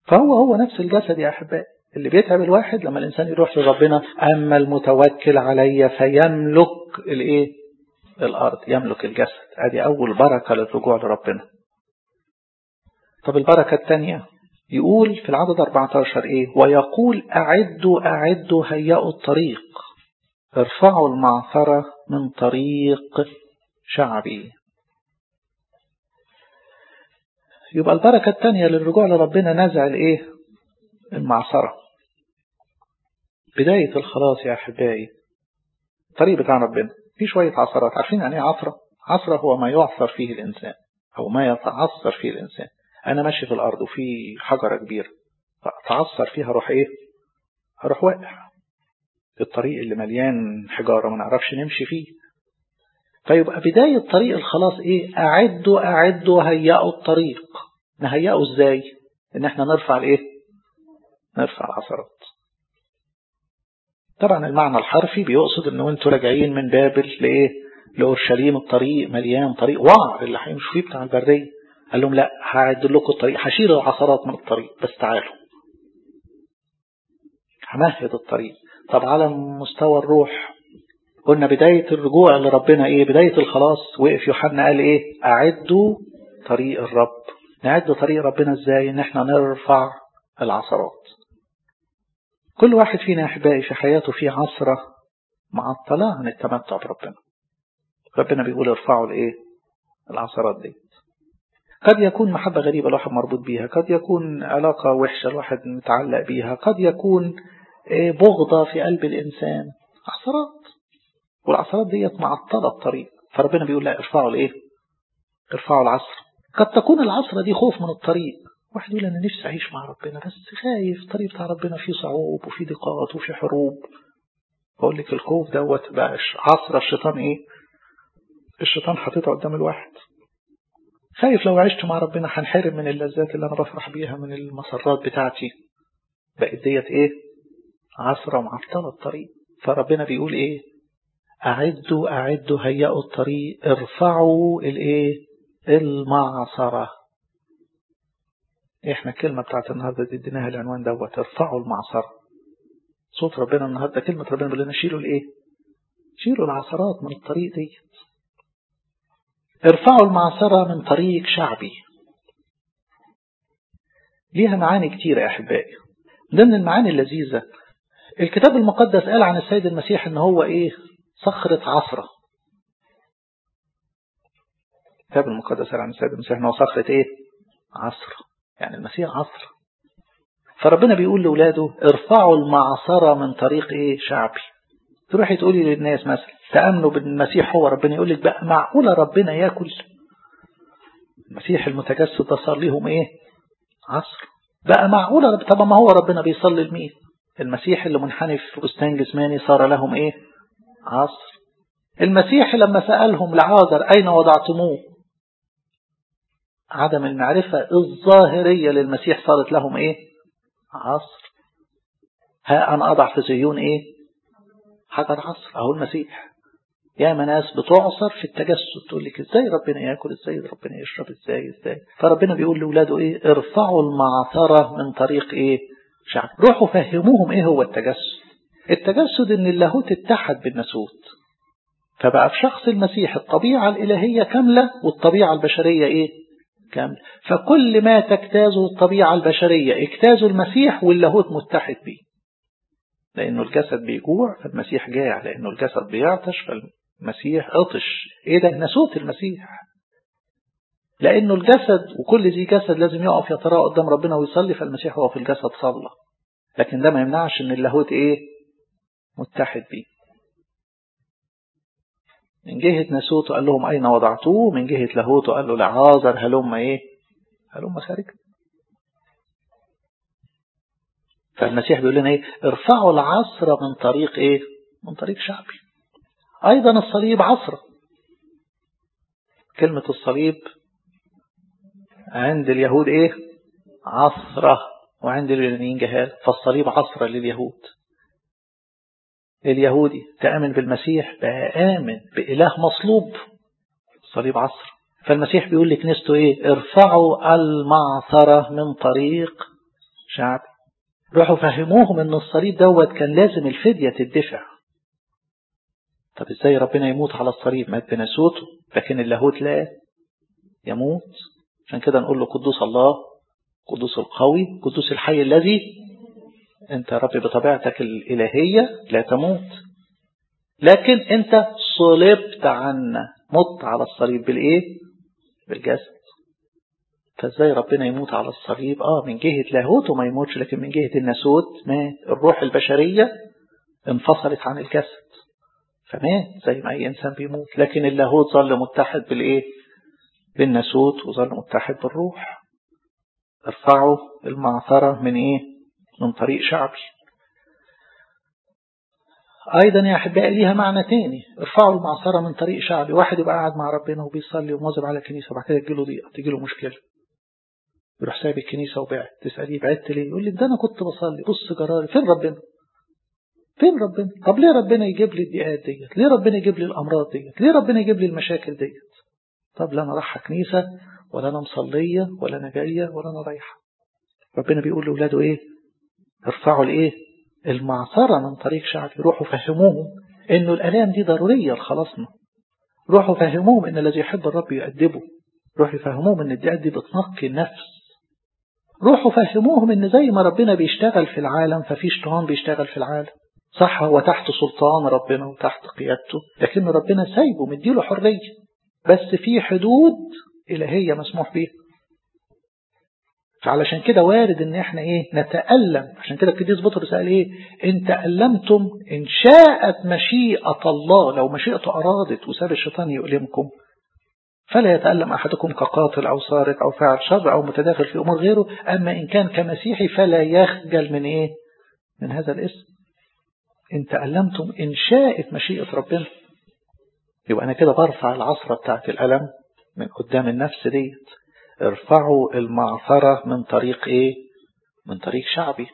فهو هو نفس الجسد يا أحبائي اللي بيتعب الواحد لما الإنسان يروح لربنا أما المتوكل علي فيملك الإيه الأرض يملك الجسد ادي أول بركة للرجوع لربنا طب البركة الثانية يقول في العدد 14 إيه ويقول أعدوا أعدوا هيئوا الطريق ارفعوا المعثرة من طريق شعبي يبقى البركة الثانية للرجوع لربنا نزع الإيه المعصرة بداية الخلاص يا أحبائي الطريق بتاع ربنا في شوية عصرات عارفين يعني ايه عصرة عصرة هو ما يعصر فيه الإنسان أو ما يتعصر فيه الإنسان أنا ماشي في الأرض وفي حجرة كبيرة فأتعصر فيها أروح إيه هروح واقع الطريق اللي مليان حجارة ما نعرفش نمشي فيه فيبقى بداية طريق الخلاص إيه أعدوا أعدوا هيئوا الطريق نهيئه إزاي إن إحنا نرفع الإيه نرفع العصرات طبعا المعنى الحرفي بيقصد ان انتوا راجعين من بابل لايه لاورشليم الطريق مليان طريق وعر اللي هيمشوا فيه بتاع البريه قال لهم لا هعدل لكم الطريق هشيل العثرات من الطريق بس تعالوا همهد الطريق طب على مستوى الروح قلنا بداية الرجوع لربنا ايه بداية الخلاص وقف يوحنا قال ايه اعدوا طريق الرب نعد طريق ربنا ازاي ان احنا نرفع العثرات كل واحد فينا احبائي في حياته في عصرة معطلة عن التمتع بربنا ربنا بيقول ارفعوا الايه العثرات دي قد يكون محبة غريبة الواحد مربوط بيها قد يكون علاقة وحشة الواحد متعلق بيها قد يكون بغضة في قلب الإنسان عثرات والعثرات ديت معطلة الطريق فربنا بيقول لا ارفعوا الايه ارفعوا العصر قد تكون العصرة دي خوف من الطريق واحد يقول أنا نفسي أعيش مع ربنا بس خايف الطريق بتاع ربنا فيه صعوب وفيه ضيقات وفيه حروب بقول لك الخوف دوت بقى عصر الشيطان إيه الشيطان حاططها قدام الواحد خايف لو عشت مع ربنا هنحرم من اللذات اللي أنا بفرح بيها من المسرات بتاعتي بقت ديت إيه عصرة معطلة الطريق فربنا بيقول إيه أعدوا أعدوا هيئوا الطريق ارفعوا الإيه المعصرة احنا الكلمة بتاعت النهاردة دي اديناها العنوان دوت ارفعوا المعصرة صوت ربنا النهاردة كلمة ربنا بيقول لنا شيلوا الايه شيلوا العصرات من الطريق دي ارفعوا المعصرة من طريق شعبي ليها معاني كتيرة يا أحبائي ضمن المعاني اللذيذة الكتاب المقدس قال عن السيد المسيح ان هو ايه صخرة عصرة الكتاب المقدس قال عن السيد المسيح ان هو صخرة ايه عصر يعني المسيح عصر فربنا بيقول لأولاده ارفعوا المعصرة من طريق ايه شعبي تروحي تقولي للناس مثلا تأمنوا بالمسيح هو ربنا يقول لك بقى معقولة ربنا ياكل المسيح المتجسد ده صار ليهم ايه عصر بقى معقولة رب طب ما هو ربنا بيصلي لمين المسيح اللي منحنف في بستان جسماني صار لهم ايه عصر المسيح لما سألهم لعازر أين وضعتموه عدم المعرفة الظاهرية للمسيح صارت لهم ايه عصر ها أنا أضع في زيون ايه حجر عصر أهو المسيح يا ناس بتعصر في التجسد تقول لك ازاي ربنا ياكل ازاي ربنا يشرب ازاي ازاي فربنا بيقول لاولاده ايه ارفعوا المعثرة من طريق ايه شعب روحوا فهموهم ايه هو التجسد التجسد ان اللاهوت اتحد بالناسوت فبقى في شخص المسيح الطبيعة الإلهية كاملة والطبيعة البشرية ايه كاملة فكل ما تجتازه الطبيعة البشرية اجتازه المسيح واللاهوت متحد به لأنه الجسد بيجوع فالمسيح جاع لأنه الجسد بيعطش فالمسيح عطش إيه ده نسوت المسيح لأنه الجسد وكل ذي جسد لازم يقف يتراءى قدام ربنا ويصلي فالمسيح هو في الجسد صلى لكن ده ما يمنعش ان اللاهوت ايه متحد بيه من جهة نسوته قال لهم أين وضعتوه من جهة لاهوته قال له لعازر هلم إيه هلم خارج فالمسيح بيقول لنا إيه ارفعوا العصر من طريق إيه من طريق شعبي أيضا الصليب عصر كلمة الصليب عند اليهود إيه عصرة وعند اليونانيين جهال فالصليب عصرة لليهود اليهودي تأمن بالمسيح بقى آمن بإله مصلوب صليب عصر فالمسيح بيقول لكنيسته إيه ارفعوا المعثرة من طريق شعبي روحوا فهموهم ان الصليب دوت كان لازم الفدية تدفع طب ازاي ربنا يموت على الصليب مات بناسوته لكن اللاهوت لا يموت عشان كده نقول له قدوس الله قدوس القوي قدوس الحي الذي انت يا رب بطبيعتك الالهية لا تموت لكن انت صلبت عنا مت على الصليب بالايه بالجسد فازاي ربنا يموت على الصليب اه من جهة لاهوته ما يموتش لكن من جهة الناسوت مات الروح البشرية انفصلت عن الجسد فمات زي ما اي انسان بيموت لكن اللاهوت ظل متحد بالايه بالناسوت وظل متحد بالروح ارفعوا المعثرة من ايه من طريق شعبي ايضا يا احبائي ليها معنى تاني ارفعوا المعصرة من طريق شعبي واحد يبقى قاعد مع ربنا وبيصلي ومواظب على الكنيسة وبعد كده تجيله ضيقة تجيله مشكلة يروح سايب الكنيسة وبعد تسأليه بعدت ليه يقول لك ده أنا كنت بصلي بص جراري فين ربنا فين ربنا طب ليه ربنا يجيب لي الضيقات ديت ليه ربنا يجيب لي الأمراض ديت ليه ربنا يجيب لي المشاكل ديت طب لا أنا رايحة كنيسة ولا أنا مصلية ولا أنا جاية ولا أنا رايحة ربنا بيقول لأولاده إيه ارفعوا الإيه المعصرة من طريق شعبي روحوا فهموهم إنه الآلام دي ضرورية لخلاصنا روحوا فهموهم إن الذي يحب الرب يؤدبه روحوا يفهموهم إن الضيقات دي بتنقي النفس روحوا فهموهم ان زي ما ربنا بيشتغل في العالم ففي شيطان بيشتغل في العالم صح هو تحت سلطان ربنا وتحت قيادته لكن ربنا سايبه مديله حرية بس في حدود إلهية مسموح بيها فعلشان كده وارد ان احنا ايه نتألم عشان كده القديس بطرس قال ايه ان تألمتم ان شاءت مشيئة الله لو مشيئته ارادت وساب الشيطان يؤلمكم فلا يتألم أحدكم كقاتل أو سارق أو فاعل شر أو متداخل في أمور غيره أما إن كان كمسيحي فلا يخجل من إيه من هذا الاسم إن تألمتم إن شاءت مشيئة ربنا يبقى أنا كده برفع العصرة بتاعت الألم من قدام النفس ديت ارفعوا المعثرة من طريق إيه من طريق شعبي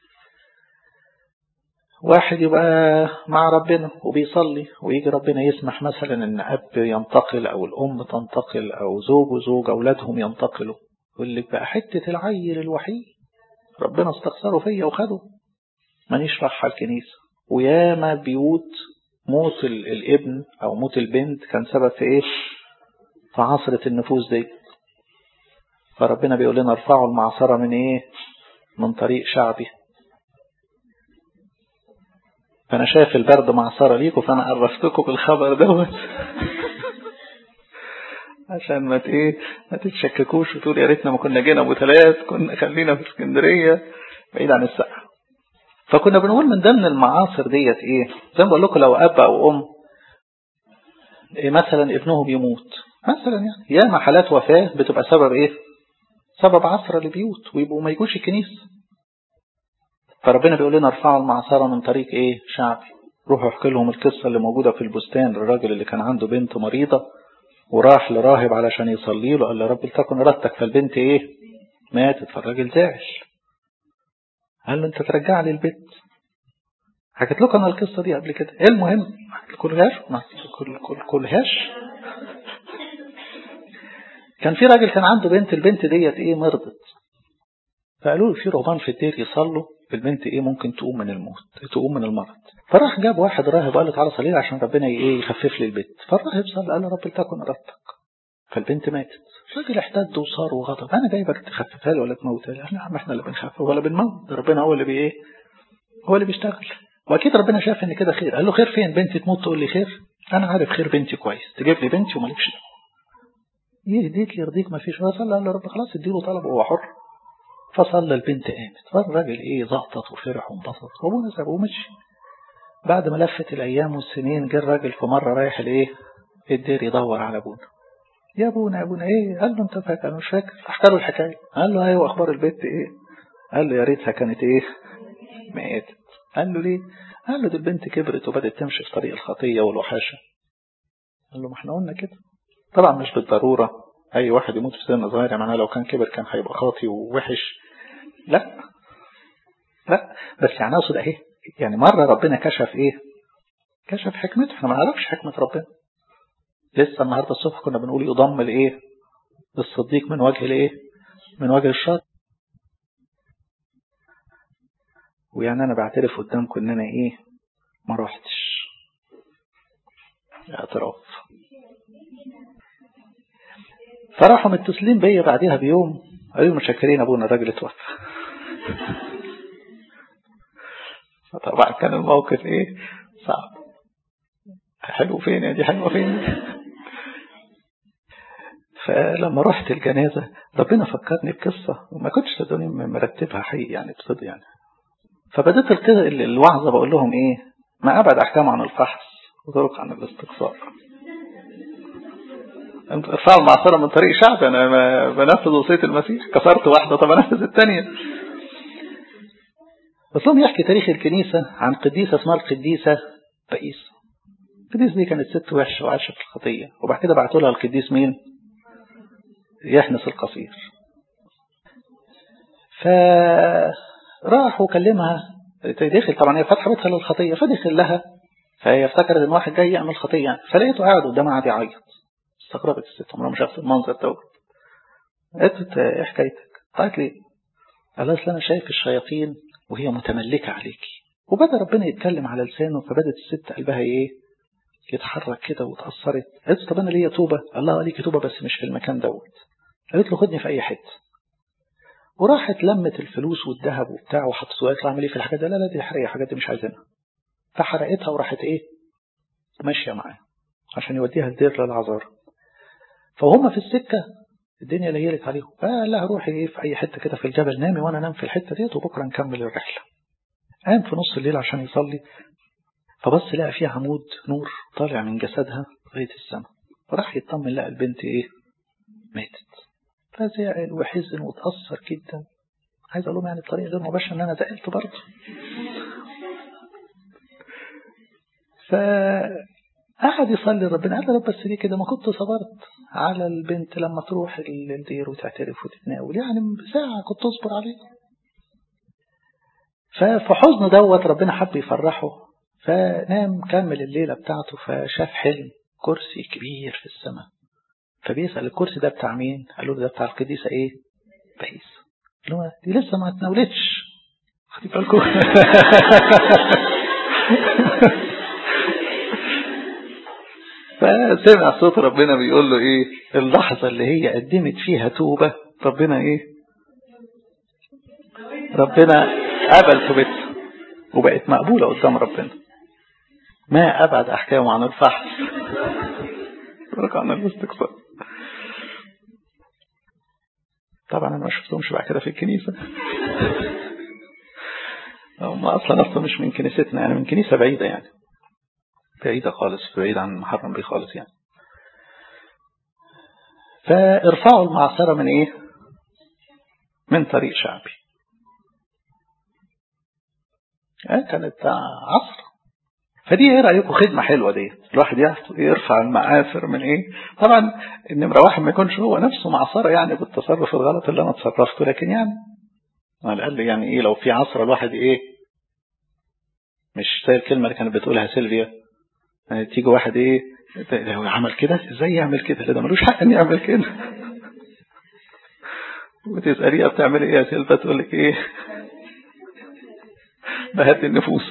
واحد يبقى مع ربنا وبيصلي ويجي ربنا يسمح مثلا ان اب ينتقل او الام تنتقل او زوج وزوج اولادهم ينتقلوا يقول لك بقى حتة العيل الوحيد ربنا استخسره فيا وخده مانيش رايحة الكنيسة وياما بيوت موت الابن او موت البنت كان سبب في ايه في عصرة النفوس دي فربنا بيقول لنا ارفعوا المعصرة من ايه من طريق شعبي فأنا شايف البرد معصرة ليكم فأنا عرفتكم بالخبر دوت عشان ما ايه ما تتشككوش وتقول يا ريتنا ما كنا جينا ابو ثلاث كنا خلينا في اسكندريه بعيد عن السقف فكنا بنقول من ضمن المعاصر ديت ايه زي ما بقول لكم لو اب او ام إيه مثلا ابنهم يموت مثلا يعني ياما حالات وفاه بتبقى سبب ايه سبب عصر لبيوت ويبقوا ما يجوش الكنيسه فربنا بيقول لنا ارفعوا المعصرة من طريق ايه شعبي روحوا احكي لهم القصة اللي موجودة في البستان الراجل اللي كان عنده بنت مريضة وراح لراهب علشان يصلي له قال له رب لتكن ارادتك فالبنت ايه ماتت فالراجل زعل قال له انت ترجع لي البيت حكيت لكم انا القصة دي قبل كده ايه المهم ما تقولهاش ما تقولهاش كان في راجل كان عنده بنت البنت ديت ايه مرضت فقالوا له في رهبان في الدير يصلوا البنت ايه ممكن تقوم من الموت تقوم من المرض فراح جاب واحد راهب قال له تعالى صلي عشان ربنا ايه يخفف لي البنت فالراهب صلى قال له رب لتكن ارادتك فالبنت ماتت الراجل احتد وصار وغضب انا جايبك تخففها لي ولا تموتها لي احنا احنا اللي بنخفف ولا بنموت ربنا هو اللي بايه هو اللي بيشتغل واكيد ربنا شاف ان كده خير قال له خير فين بنتي تموت تقول لي خير انا عارف خير بنتي كويس تجيب لي بنتي ومالكش دعوه يهديك يرضيك ما فيش فصلى قال له رب خلاص اديله طلب وهو حر فصلى البنت قامت فالراجل ايه زقطت وفرح وانبسط وابونا سابه ومشي بعد ما لفت الايام والسنين جه الراجل في مره رايح الايه الدير يدور على ابونا يا ابونا يا ابونا ايه قال له انت فاكر انا مش فاكر احكي له الحكايه قال له ايوه اخبار البنت ايه قال له يا ريتها كانت ايه ماتت قال له ليه قال له دي البنت كبرت وبدت تمشي في طريق الخطيه والوحاشه قال له ما احنا قلنا كده طبعا مش بالضروره اي واحد يموت في سن صغير يعني لو كان كبر كان هيبقى خاطي ووحش لا لا بس يعني اقصد ايه يعني مرة ربنا كشف ايه كشف حكمته احنا ما نعرفش حكمة ربنا لسه النهاردة الصبح كنا بنقول يضم الايه الصديق من وجه الايه من وجه الشر ويعني انا بعترف قدامكم ان انا ايه ما روحتش اعتراف فراحوا متصلين بيا بعديها بيوم قالوا متشكرين ابونا الراجل اتوفى طبعا كان الموقف ايه صعب حلو فين يا دي حلوه فين فلما رحت الجنازة ربنا فكرني بقصة وما كنتش صدقوني مرتبها حقيقي يعني بصدق يعني فبدأت الوعظة بقول لهم ايه ما أبعد أحكام عن الفحص وطرق عن الاستقصاء ارفعوا المعصرة من طريق شعب أنا بنفذ وصية المسيح كسرت واحدة طب أنفذ الثانية بس لهم يحكي تاريخ الكنيسة عن قديسة اسمها القديسة بئيس القديسة دي كانت ست وحشة وعايشة في الخطية وبعد كده بعتوا لها القديس مين؟ يحنس القصير فراح وكلمها دخل طبعا هي فتح بيتها للخطية فدخل لها فهي افتكرت ان واحد جاي يعمل خطية يعني فلقيته قاعد قدامها قاعد يعيط استغربت الست عمرها ما شافت المنظر دوت قالت ايه حكايتك؟ قالت لي قال اصل انا شايف الشياطين وهي متملكة عليكي وبدأ ربنا يتكلم على لسانه فبدت الست قلبها ايه يتحرك كده وتأثرت قالت طب انا ليا توبة الله ليكي توبة بس مش في المكان دوت قالت له خدني في اي حته وراحت لمت الفلوس والذهب وبتاع وحطته قالت له اعمل ايه في الحاجات دي لا لا دي حريه الحاجات دي مش عايزينها فحرقتها وراحت ايه ماشيه معاه عشان يوديها الدير للعذار فهم في السكه الدنيا ليلت عليهم فقال لها روحي ايه في اي حته كده في الجبل نامي وانا انام في الحته ديت وبكره نكمل الرحله قام في نص الليل عشان يصلي فبص لقى فيها عمود نور طالع من جسدها لغايه السماء فراح يطمن لقى البنت ايه ماتت فزعل وحزن وتأثر جدا عايز اقول لهم يعني بطريقه غير مباشره ان انا زعلت برضه فقعد يصلي ربنا قال رب بس ليه كده ما كنت صبرت على البنت لما تروح الدير وتعترف وتتناول يعني ساعة كنت تصبر عليه ففي حزنه دوت ربنا حب يفرحه فنام كمل الليلة بتاعته فشاف حلم كرسي كبير في السماء فبيسأل الكرسي ده بتاع مين قالوا له ده بتاع القديسة ايه بئيس قال له دي لسه ما اتناولتش خدي بالكم فسمع صوت ربنا بيقول له ايه اللحظة اللي هي قدمت فيها توبة ربنا ايه ربنا قبل توبتها وبقت مقبولة قدام ربنا ما أبعد أحكامه عن الفحص عن الاستقصاء طبعا أنا ما شفتهمش بعد كده في الكنيسة هم أصلا أصلا مش من كنيستنا يعني من كنيسة بعيدة يعني بعيدة خالص بعيدة عن محرم بيه خالص يعني فارفعوا المعصرة من ايه من طريق شعبي آه كانت عصر فدي ايه رأيكم خدمة حلوة دي الواحد يرفع المعاصر من ايه طبعا النمرة واحد ما يكونش هو نفسه معصرة يعني بالتصرف الغلط اللي انا تصرفته لكن يعني على الأقل يعني ايه لو في عصر الواحد ايه مش زي الكلمة اللي كانت بتقولها سيلفيا يعني تيجي واحد ايه هو عمل كده ازاي يعمل كده ده ملوش حق ان يعمل كده وتسأليها بتعمل ايه يا سيلفا تقول لك ايه بهت النفوس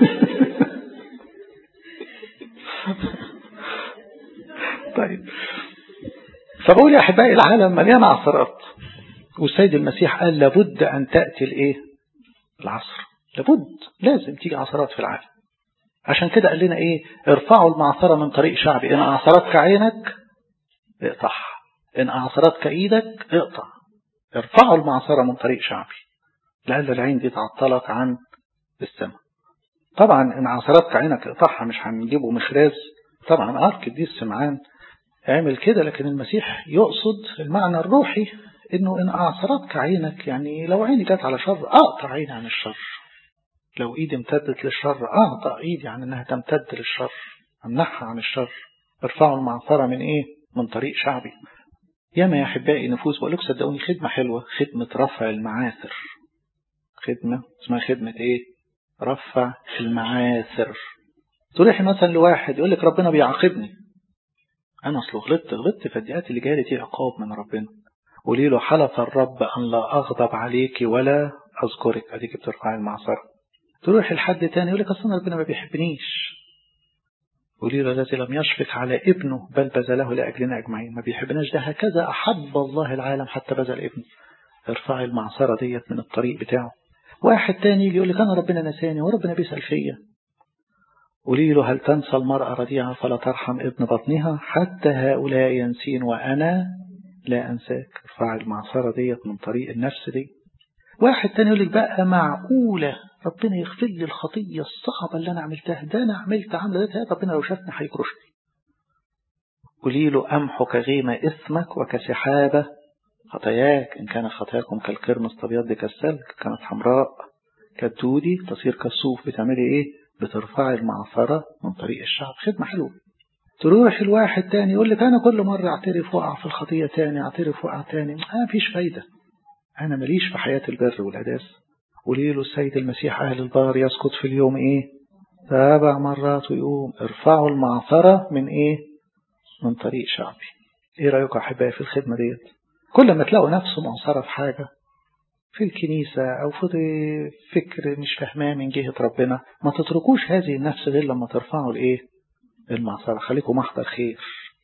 طيب فبقول يا احبائي العالم مليان عصرات والسيد المسيح قال لابد ان تاتي الايه العصر لابد لازم تيجي عصرات في العالم عشان كده قال لنا ايه ارفعوا المعصرة من طريق شعبي ان اعصرتك عينك اقطعها ان اعصرتك ايدك اقطع ارفعوا المعصرة من طريق شعبي لأن العين دي تعطلك عن السماء طبعا ان عصرتك عينك اقطعها مش هنجيبه مخراز طبعا اه القديس سمعان عمل كده لكن المسيح يقصد المعنى الروحي انه ان اعصرتك عينك يعني لو عيني جت على شر اقطع عيني عن الشر لو ايدي امتدت للشر اقطع ايدي عن انها تمتد للشر امنعها عن الشر ارفعوا المعصرة من ايه من طريق شعبي ياما يا احبائي نفوس بقول لك صدقوني خدمة حلوة خدمة رفع المعاثر خدمة اسمها خدمة ايه رفع المعاثر تروحي مثلا لواحد يقول لك ربنا بيعاقبني انا اصل غلطت غلطت فالدقات اللي جايه دي عقاب من ربنا قولي له حلف الرب ان لا اغضب عليك ولا اذكرك اديك بترفعي المعصره تروح لحد تاني يقول لك اصل ربنا ما بيحبنيش قولي له الذي لم يشفق على ابنه بل بذله لاجلنا اجمعين ما بيحبناش ده هكذا احب الله العالم حتى بذل ابنه ارفعي المعصره ديت من الطريق بتاعه واحد تاني يجي يقول لك انا ربنا نساني وربنا بيسال فيا قولي له هل تنسى المرأة رضيعة فلا ترحم ابن بطنها حتى هؤلاء ينسين وأنا لا أنساك ارفع المعصرة ديت من طريق النفس دي واحد تاني يقول لك بقى معقولة ربنا يغفر لي الخطية الصعبة اللي أنا عملتها ده أنا عملت عملة ده ربنا لو شافني هيكرشني قولي له أمحو كغيمة إثمك وكسحابة خطاياك إن كانت خطاياكم كالقرمز تبيض كالسلك كانت حمراء كالدودي تصير كالصوف بتعملي إيه بترفعي المعصرة من طريق الشعب خدمة حلوة تروح الواحد تاني يقول لك أنا كل مرة أعترف وأقع في الخطية تاني أعترف وأقع تاني ما فيش فايدة أنا ماليش في حياة البر والهداس قولي له السيد المسيح أهل البار يسقط في اليوم إيه سبع مرات ويقوم ارفعوا المعصرة من إيه من طريق شعبي إيه رأيكم أحبائي في الخدمة ديت كل ما تلاقوا نفسه معصرة في حاجة في الكنيسة أو في فكر مش فهماه من جهة ربنا ما تتركوش هذه النفس غير لما ترفعوا الإيه المعصرة خليكم محضر خير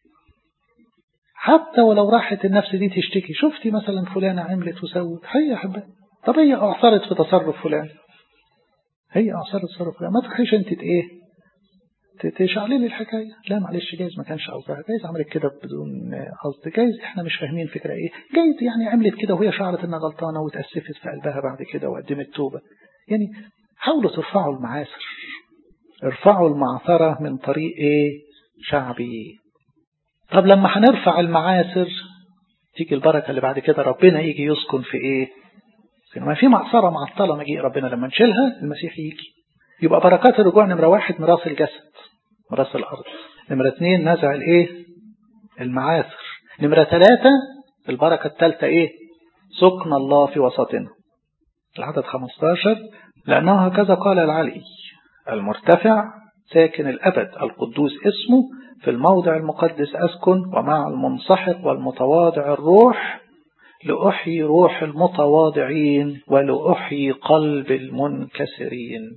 حتى ولو راحت النفس دي تشتكي شفتي مثلا فلانة عملت وسوت هي أحبها طب هي أعصرت في تصرف فلان هي أعصرت في تصرف فلان ما تروحيش أنت إيه تشعللي الحكاية لا معلش جايز ما كانش قصدها جايز عملت كده بدون قصد جايز احنا مش فاهمين فكرة ايه جايز يعني عملت كده وهي شعرت انها غلطانة وتأسفت في قلبها بعد كده وقدمت توبة يعني حاولوا ترفعوا المعاصر ارفعوا المعثرة من طريق ايه شعبي طب لما هنرفع المعاصر تيجي البركة اللي بعد كده ربنا يجي يسكن في ايه ما في معصرة معطلة مجيء ربنا لما نشيلها المسيح يجي يبقى بركات الرجوع نمرة واحد ميراث الجسد ميراث الأرض نمرة اثنين نزع الايه المعاصر نمرة ثلاثة البركة الثالثة ايه سكن الله في وسطنا العدد 15 لأنه هكذا قال العلي المرتفع ساكن الأبد القدوس اسمه في الموضع المقدس أسكن ومع المنسحق والمتواضع الروح لأحيي روح المتواضعين ولأحيي قلب المنكسرين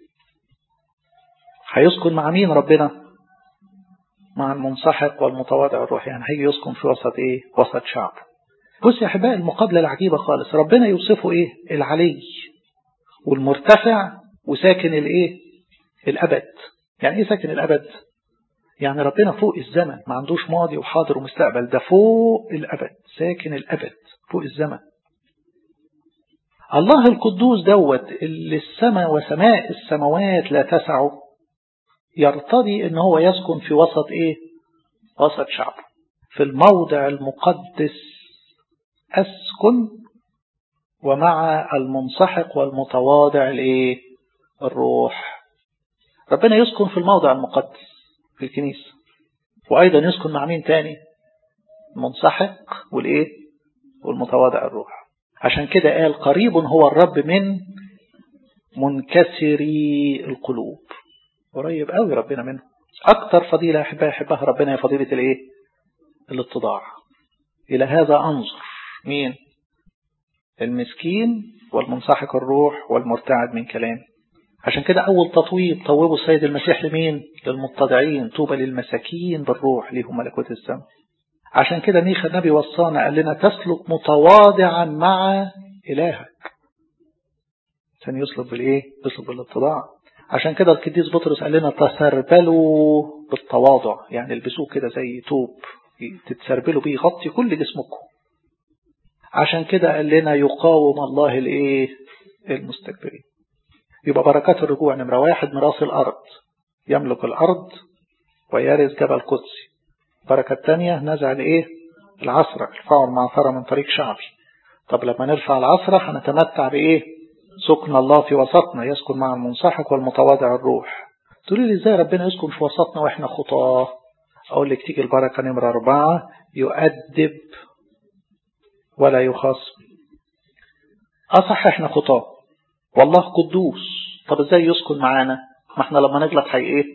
هيسكن مع مين ربنا مع المنسحق والمتواضع الروح يعني هيجي يسكن في وسط ايه وسط شعب بص يا احبائي المقابله العجيبه خالص ربنا يوصفه ايه العلي والمرتفع وساكن الايه الابد يعني ايه ساكن الابد يعني ربنا فوق الزمن ما عندوش ماضي وحاضر ومستقبل ده فوق الابد ساكن الابد فوق الزمن الله القدوس دوت اللي السماء وسماء السماوات لا تسعه يرتضي ان هو يسكن في وسط ايه وسط شعبه في الموضع المقدس اسكن ومع المنسحق والمتواضع الايه الروح ربنا يسكن في الموضع المقدس في الكنيسة وايضا يسكن مع مين تاني المنسحق والايه والمتواضع الروح عشان كده قال قريب هو الرب من منكسري القلوب قريب قوي ربنا منه أكتر فضيلة أحبها يحبها ربنا هي فضيلة الإيه؟ الاتضاع إلى هذا أنظر مين؟ المسكين والمنسحق الروح والمرتعد من كلام عشان كده أول تطويب طوبوا السيد المسيح لمين؟ للمتضعين طوبى للمساكين بالروح ليهم ملكوت السماء عشان كده ميخا النبي وصانا قال لنا تسلك متواضعا مع إلهك عشان يسلك بالإيه؟ يسلك بالاتضاع عشان كده القديس بطرس قال لنا تسربلوا بالتواضع يعني البسوه كده زي توب تتسربلوا بيه يغطي كل جسمكم عشان كده قال لنا يقاوم الله الايه المستكبرين يبقى بركات الرجوع نمرة واحد ميراث الأرض يملك الأرض ويرث جبل قدسي البركة الثانية نزع الايه العصرة ارفعوا المعصرة من طريق شعبي طب لما نرفع العصرة هنتمتع بإيه سكن الله في وسطنا يسكن مع المنسحق والمتواضع الروح تقولي لي ازاي ربنا يسكن في وسطنا واحنا خطاه اقول لك تيجي البركه نمره أربعة يؤدب ولا يخاصم اصح احنا خطاه والله قدوس طب ازاي يسكن معانا ما احنا لما نغلط هي ايه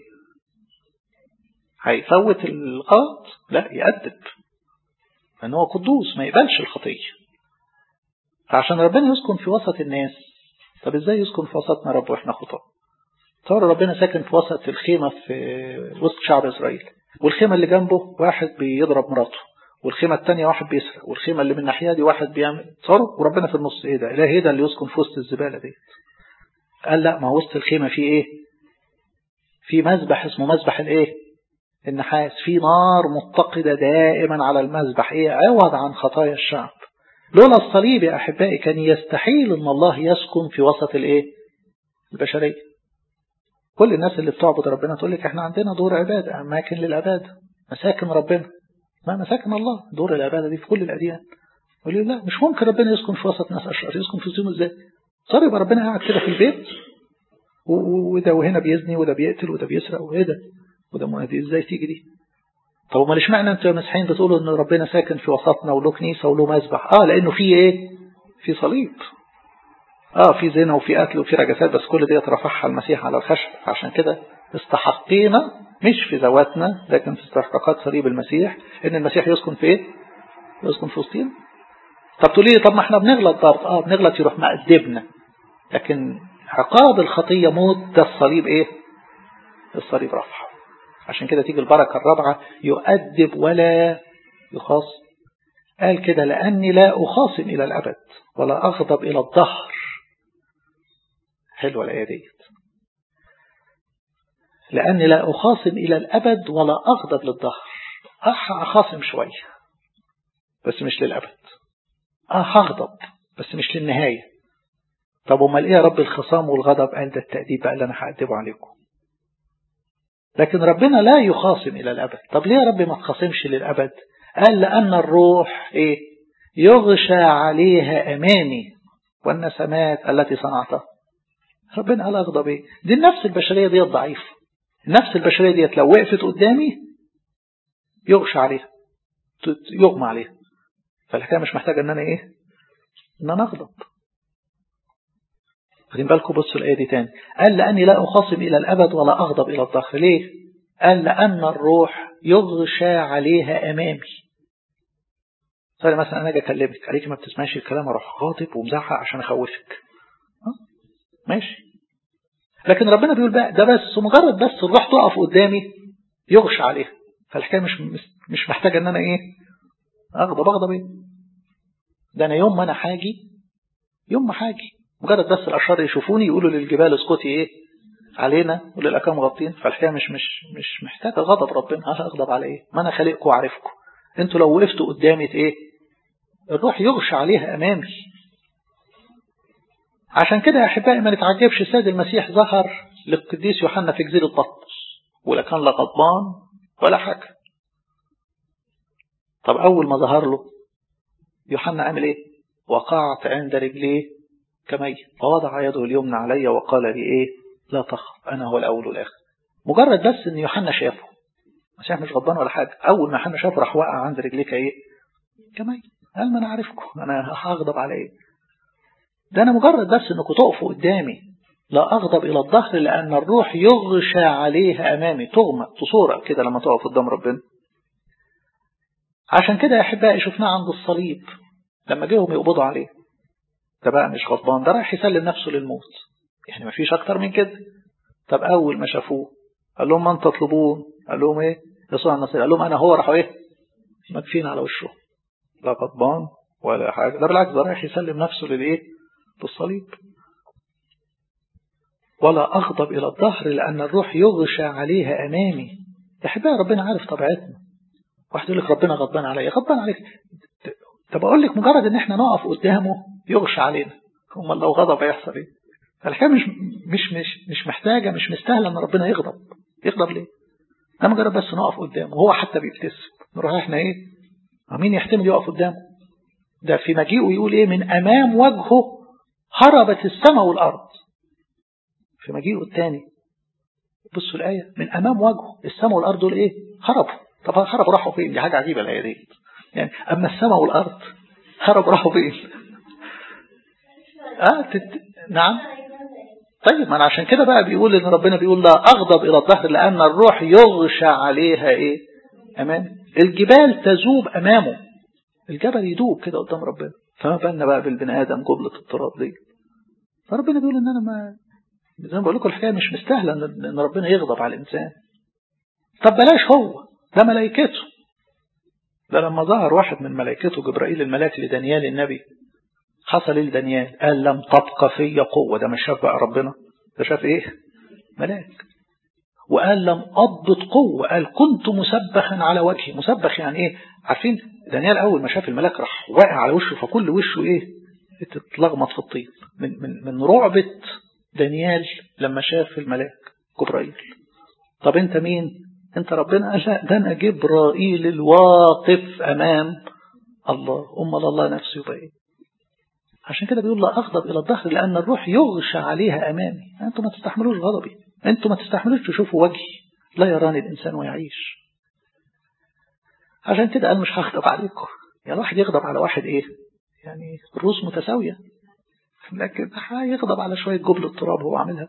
هيفوت الغلط لا يأدب لان هو قدوس ما يقبلش الخطيه فعشان ربنا يسكن في وسط الناس طب ازاي يسكن في وسطنا رب واحنا خطاه تصور ربنا ساكن في وسط الخيمة في وسط شعب إسرائيل والخيمة اللي جنبه واحد بيضرب مراته والخيمة التانية واحد بيسرق والخيمة اللي من الناحية دي واحد بيعمل تصوروا وربنا في النص ايه ده اله ايه ده اللي يسكن في وسط الزبالة دي قال لا ما وسط الخيمة في ايه في مذبح اسمه مذبح الايه النحاس في نار متقدة دائما على المذبح ايه عوض عن خطايا الشعب لولا الصليب يا احبائي كان يستحيل ان الله يسكن في وسط الايه البشرية كل الناس اللي بتعبد ربنا تقول لك احنا عندنا دور عبادة اماكن للعبادة مساكن ربنا ما مساكن الله دور العبادة دي في كل الأديان يقول لي لا مش ممكن ربنا يسكن في وسط ناس أشرار يسكن في وسطهم ازاي صار يبقى ربنا قاعد كده في البيت وده وهنا بيزني وده بيقتل وده بيسرق وايه ده وده منادي ازاي تيجي دي طب امال اشمعنى انتوا يا مسيحيين بتقولوا ان ربنا ساكن في وسطنا وله كنيسه وله مذبح اه لانه في ايه في صليب اه في زنا وفي قتل وفي رجسات بس كل دي رفعها المسيح على الخشب عشان كده استحقينا مش في ذواتنا لكن في استحقاقات صليب المسيح ان المسيح يسكن في ايه يسكن في وسطنا طب تقولي طب ما احنا بنغلط برضه اه بنغلط يروح مأدبنا لكن عقاب الخطية موت ده الصليب ايه الصليب رفع عشان كده تيجي البركة الرابعة يؤدب ولا يخاصم قال كده لأني لا أخاصم إلى الأبد ولا أغضب إلى الظهر حلوة الآية ديت لأني لا أخاصم إلى الأبد ولا أغضب للظهر أح أخاصم شوية بس مش للأبد أه هغضب بس مش للنهاية طب امال ايه يا رب الخصام والغضب قال ده التأديب بقى اللي انا هأدبه عليكم لكن ربنا لا يخاصم الى الابد طب ليه يا رب ما تخاصمش للابد قال لان الروح ايه يغشى عليها اماني والنسمات التي صنعتها ربنا قال اغضب ايه دي النفس البشريه دي ضعيفه النفس البشريه ديت لو وقفت قدامي يغشى عليها يغمى عليها فالحكايه مش محتاجه ان انا ايه ان انا اغضب واخدين بالكم بصوا الآية دي تاني قال لأني لا أخاصم إلى الأبد ولا أغضب إلى الظهر ليه قال لأن الروح يغشى عليها أمامي صار مثلا أنا أجي أكلمك عليك ما بتسمعش الكلام أروح غاضب ومزعق عشان أخوفك ماشي لكن ربنا بيقول بقى ده بس مجرد بس الروح تقف قدامي يغشى عليها فالحكاية مش مش محتاجة إن أنا إيه أغضب أغضب إيه ده أنا يوم ما أنا حاجي يوم ما حاجي مجرد بس الأشرار يشوفوني يقولوا للجبال اسكتي إيه علينا وللأكام غاضبين فالحكاية مش مش مش محتاجة غضب ربنا أنا أغضب على إيه ما أنا خالقكم وعارفكم أنتوا لو وقفتوا قدامي إيه الروح يغشى عليها أمامي عشان كده يا أحبائي ما نتعجبش السيد المسيح ظهر للقديس يوحنا في جزيرة بطرس ولا كان لا غضبان ولا حاجة طب أول ما ظهر له يوحنا عمل إيه وقعت عند رجليه كميت فوضع يده اليمنى علي وقال لي ايه لا تخف انا هو الاول والاخر مجرد بس ان يوحنا شافه المسيح مش غضبان ولا حاجه اول ما يوحنا شافه راح وقع عند رجليك ايه كميت قال ما انا عارفكم انا هغضب على ايه ده انا مجرد بس انكم تقفوا قدامي لا اغضب الى الظهر لان الروح يغشى عليها امامي تغمى تصورة كده لما تقف قدام ربنا عشان كده يا احبائي شفناه عند الصليب لما جيهم يقبضوا عليه ده بقى مش غضبان ده رايح يسلم نفسه للموت يعني ما فيش اكتر من كده طب اول ما شافوه قال لهم من تطلبون قال لهم ايه يسوع النصير قال لهم انا هو راحوا ايه مكفين على وشه لا غضبان ولا حاجه ده بالعكس ده رايح يسلم نفسه للايه للصليب ولا اغضب الى الظهر لان الروح يغشى عليها امامي احبائي ربنا عارف طبيعتنا واحد يقول لك ربنا غضبان عليا غضبان عليك طب اقول لك مجرد ان احنا نقف قدامه يغشى علينا هم لو غضب هيحصل ايه فالحكايه مش مش مش مش محتاجه مش مستاهله ان ربنا يغضب يغضب ليه ده مجرد بس نقف قدامه وهو حتى بيبتسم نروح احنا ايه مين يحتمل يقف قدامه ده في مجيئه يقول ايه من امام وجهه هربت السماء والارض في مجيئه الثاني بصوا الايه من امام وجهه السماء والارض دول ايه هربوا طب هربوا راحوا فين دي حاجه عجيبه الايه دي يعني اما السماء والارض هرب راحوا فين آه تت... نعم طيب ما أنا عشان كده بقى بيقول ان ربنا بيقول لا اغضب الى الظهر لان الروح يغشى عليها ايه امام الجبال تذوب امامه الجبل يدوب كده قدام ربنا فما بالنا بقى بالبني ادم جملة التراب دي فربنا بيقول ان انا ما زي ما بقول لكم الحكايه مش مستاهله ان ربنا يغضب على الانسان طب بلاش هو ده ملائكته ده لما ظهر واحد من ملائكته جبرائيل الملاك لدانيال النبي حصل ايه لدانيال قال لم تبقى في قوه ده مش شاف بقى ربنا ده شاف ايه ملاك وقال لم أضبط قوة قال كنت مسبخا على وجهي مسبخ يعني ايه عارفين دانيال اول ما شاف الملاك راح واقع على وشه فكل وشه ايه اتلغمط في الطين من من من رعبة دانيال لما شاف الملاك جبرائيل طب انت مين انت ربنا قال لا ده انا جبرائيل الواقف امام الله امال الله نفسه يبقى ايه عشان كده بيقول لا اغضب الى الظهر لان الروح يغشى عليها امامي انتوا ما تستحملوش غضبي انتوا ما تستحملوش تشوفوا وجهي لا يراني الانسان ويعيش عشان كده قال مش هغضب عليكم يعني الواحد يغضب على واحد ايه يعني الروس متساوية لكن هيغضب على شوية جبل التراب هو عاملها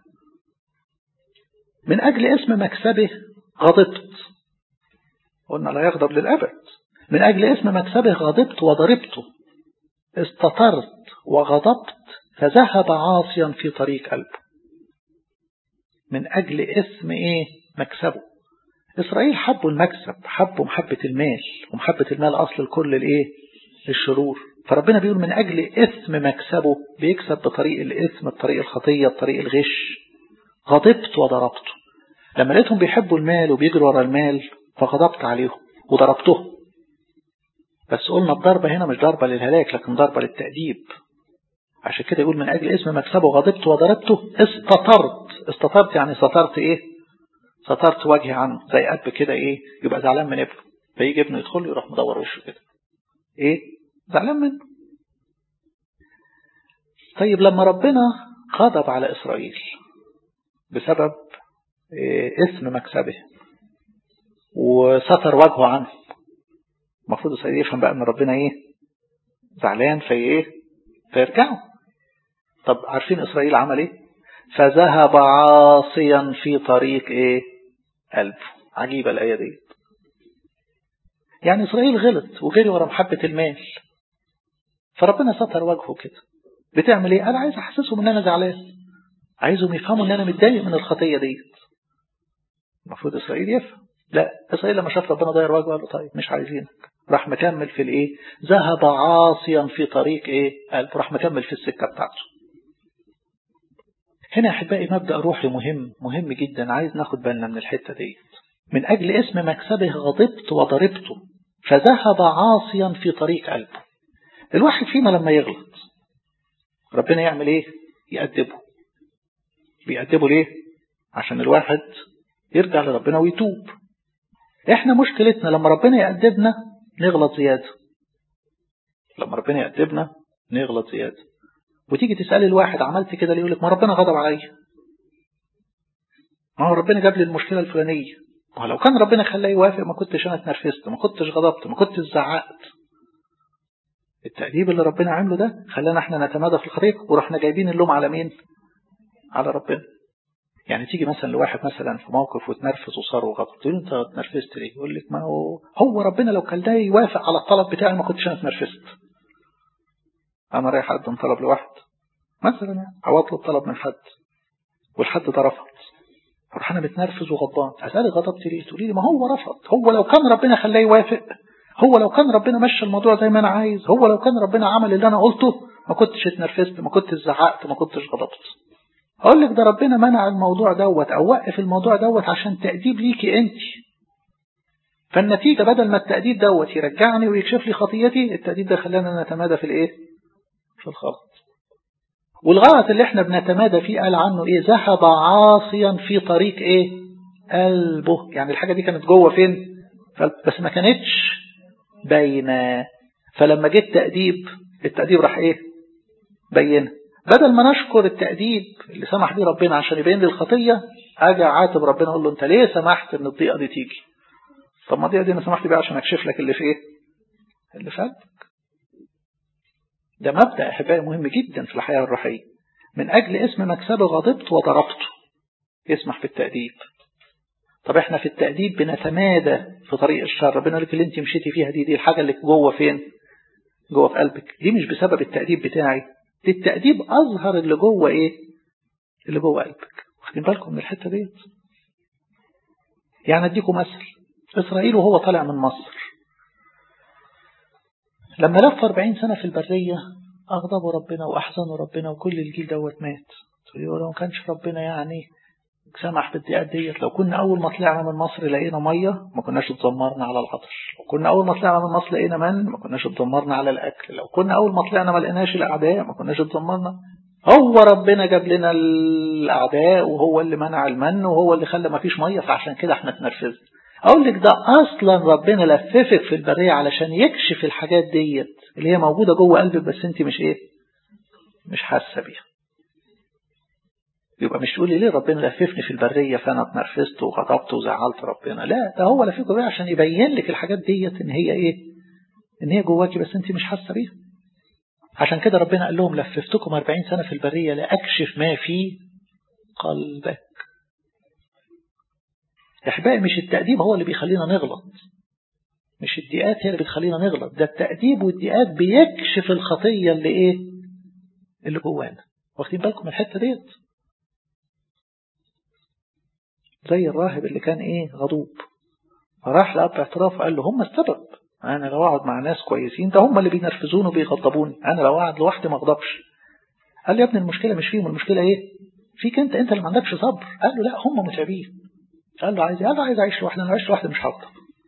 من أجل اسم مكسبه غضبت قلنا لا يغضب للأبد من أجل اسم مكسبه غضبت وضربته استطرت وغضبت فذهب عاصيا في طريق قلبه من أجل اسم إيه مكسبه إسرائيل حبوا المكسب حبوا محبة المال ومحبة المال أصل الكل الإيه الشرور فربنا بيقول من أجل اسم مكسبه بيكسب بطريق الاسم بطريق الخطية بطريق الغش غضبت وضربته لما لقيتهم بيحبوا المال وبيجروا ورا المال فغضبت عليهم وضربتهم بس قلنا الضربة هنا مش ضربة للهلاك لكن ضربة للتأديب عشان كده يقول من أجل اسم مكسبه غضبت وضربته استطرت استطرت يعني سترت إيه سترت وجهي عنه زي أب كده إيه يبقى زعلان من ابنه فيجي ابنه يدخل يروح مدور وشه كده إيه زعلان منه طيب لما ربنا غضب على إسرائيل بسبب إيه اسم مكسبه وستر وجهه عنه المفروض إسرائيل يفهم بقى ان ربنا ايه زعلان في ايه فيرجعوا طب عارفين إسرائيل عمل ايه فذهب عاصيا في طريق ايه قلبه عجيبة الآية دي يعني إسرائيل غلط وجري ورا محبة المال فربنا ستر وجهه كده بتعمل ايه انا عايز احسسهم ان انا زعلان عايزهم يفهموا ان انا متضايق من الخطية دي المفروض إسرائيل يفهم لا إسرائيل لما شاف ربنا ضير وجهه قال له طيب مش عايزينك راح مكمل في الايه ذهب عاصيا في طريق ايه قال راح مكمل في السكة بتاعته هنا يا احبائي مبدأ روحي مهم مهم جدا عايز ناخد بالنا من الحتة دي من أجل اسم مكسبه غضبت وضربته فذهب عاصيا في طريق قلبه الواحد فينا لما يغلط ربنا يعمل ايه يأدبه بيأدبه ليه عشان الواحد يرجع لربنا ويتوب احنا مشكلتنا لما ربنا يأدبنا نغلط زيادة لما ربنا يأدبنا نغلط زيادة وتيجي تسأل الواحد عملت كده ليه يقول لك ما ربنا غضب عليا ما هو ربنا جاب لي المشكلة الفلانية ما لو كان ربنا خلاه يوافق ما كنتش انا اتنرفزت ما كنتش غضبت ما كنتش زعقت التأديب اللي ربنا عمله ده خلانا احنا نتمادى في الخطيئة ورحنا جايبين اللوم على مين على ربنا يعني تيجي مثلا لواحد مثلا في موقف وتنرفز وصار وغضب تقول انت اتنرفزت ليه يقول لك ما هو هو ربنا لو كان ده يوافق على الطلب بتاعي ما كنتش انا اتنرفزت انا رايح اقدم طلب لواحد مثلا يعني او اطلب طلب من حد والحد ده رفض اروح انا متنرفز وغضبان اسالك غضبت ليه تقولي لي ما هو رفض هو لو كان ربنا خلاه يوافق هو لو كان ربنا مشى الموضوع زي ما انا عايز هو لو كان ربنا عمل اللي انا قلته ما كنتش اتنرفزت ما كنتش زعقت ما كنتش غضبت اقول لك ده ربنا منع الموضوع دوت او وقف الموضوع دوت عشان تأديب ليكي انت فالنتيجة بدل ما التأديب دوت يرجعني ويكشف لي خطيتي التأديب ده خلانا نتمادى في الايه في الغلط والغلط اللي احنا بنتمادى فيه قال عنه ايه ذهب عاصيا في طريق ايه قلبه يعني الحاجة دي كانت جوه فين بس ما كانتش باينة فلما جه التأديب التأديب راح ايه بينها بدل ما نشكر التأديب اللي سمح بيه ربنا عشان يبين لي الخطية اجي عاتب ربنا اقول له انت ليه سمحت ان الضيقة دي تيجي طب ما الضيقة دي انا سمحت بيها عشان اكشف لك اللي في ايه اللي في قلبك ده مبدأ احبائي مهم جدا في الحياة الروحية من اجل اسم مكسبه غضبت وضربته اسمح بالتأديب طب احنا في التأديب بنتمادى في طريق الشر ربنا لك اللي انت مشيتي فيها دي دي الحاجة اللي جوه فين جوه في قلبك دي مش بسبب التأديب بتاعي للتأديب أظهر اللي جوه إيه اللي جوه قلبك واخدين بالكم من الحتة ديت يعني أديكم مثل إسرائيل وهو طالع من مصر لما لف 40 سنة في البرية أغضبوا ربنا وأحزنوا ربنا وكل الجيل دوت مات لو ما كانش ربنا يعني سمح بالدقات ديت لو كنا أول ما طلعنا من مصر لقينا مية ما كناش اتذمرنا على العطش لو كنا أول ما طلعنا من مصر لقينا من ما كناش اتذمرنا على الأكل لو كنا أول ما طلعنا ما لقيناش الأعداء ما كناش اتذمرنا هو ربنا جاب لنا الأعداء وهو اللي منع المن وهو اللي خلى ما فيش مية فعشان كده احنا اتنرفزنا أقول لك ده أصلا ربنا لففك في البرية علشان يكشف الحاجات ديت اللي هي موجودة جوه قلبك بس انت مش ايه مش حاسة بيها يبقى مش تقولي ليه ربنا لففني في البرية فأنا اتنرفزت وغضبت وزعلت ربنا لا ده هو لففك بقى عشان يبين لك الحاجات ديت ان هي ايه ان هي جواكي بس انت مش حاسة بيها عشان كده ربنا قال لهم لففتكم 40 سنة في البرية لأكشف ما في قلبك يا احبائي مش التأديب هو اللي بيخلينا نغلط مش الدقات هي اللي بتخلينا نغلط ده التأديب والدقات بيكشف الخطية اللي ايه اللي جوانا واخدين بالكم من الحتة ديت زي الراهب اللي كان ايه غضوب فراح لأب اعتراف قال له هم السبب انا لو اقعد مع ناس كويسين ده هم اللي بينرفزوني وبيغضبوني انا لو اقعد لوحدي ما اغضبش قال له يا ابني المشكلة مش فيهم المشكلة ايه فيك انت انت اللي ما عندكش صبر قال له لا هم متعبين قال له عايز قال له عايز اعيش لوحدي انا عايش لوحدي مش هغضب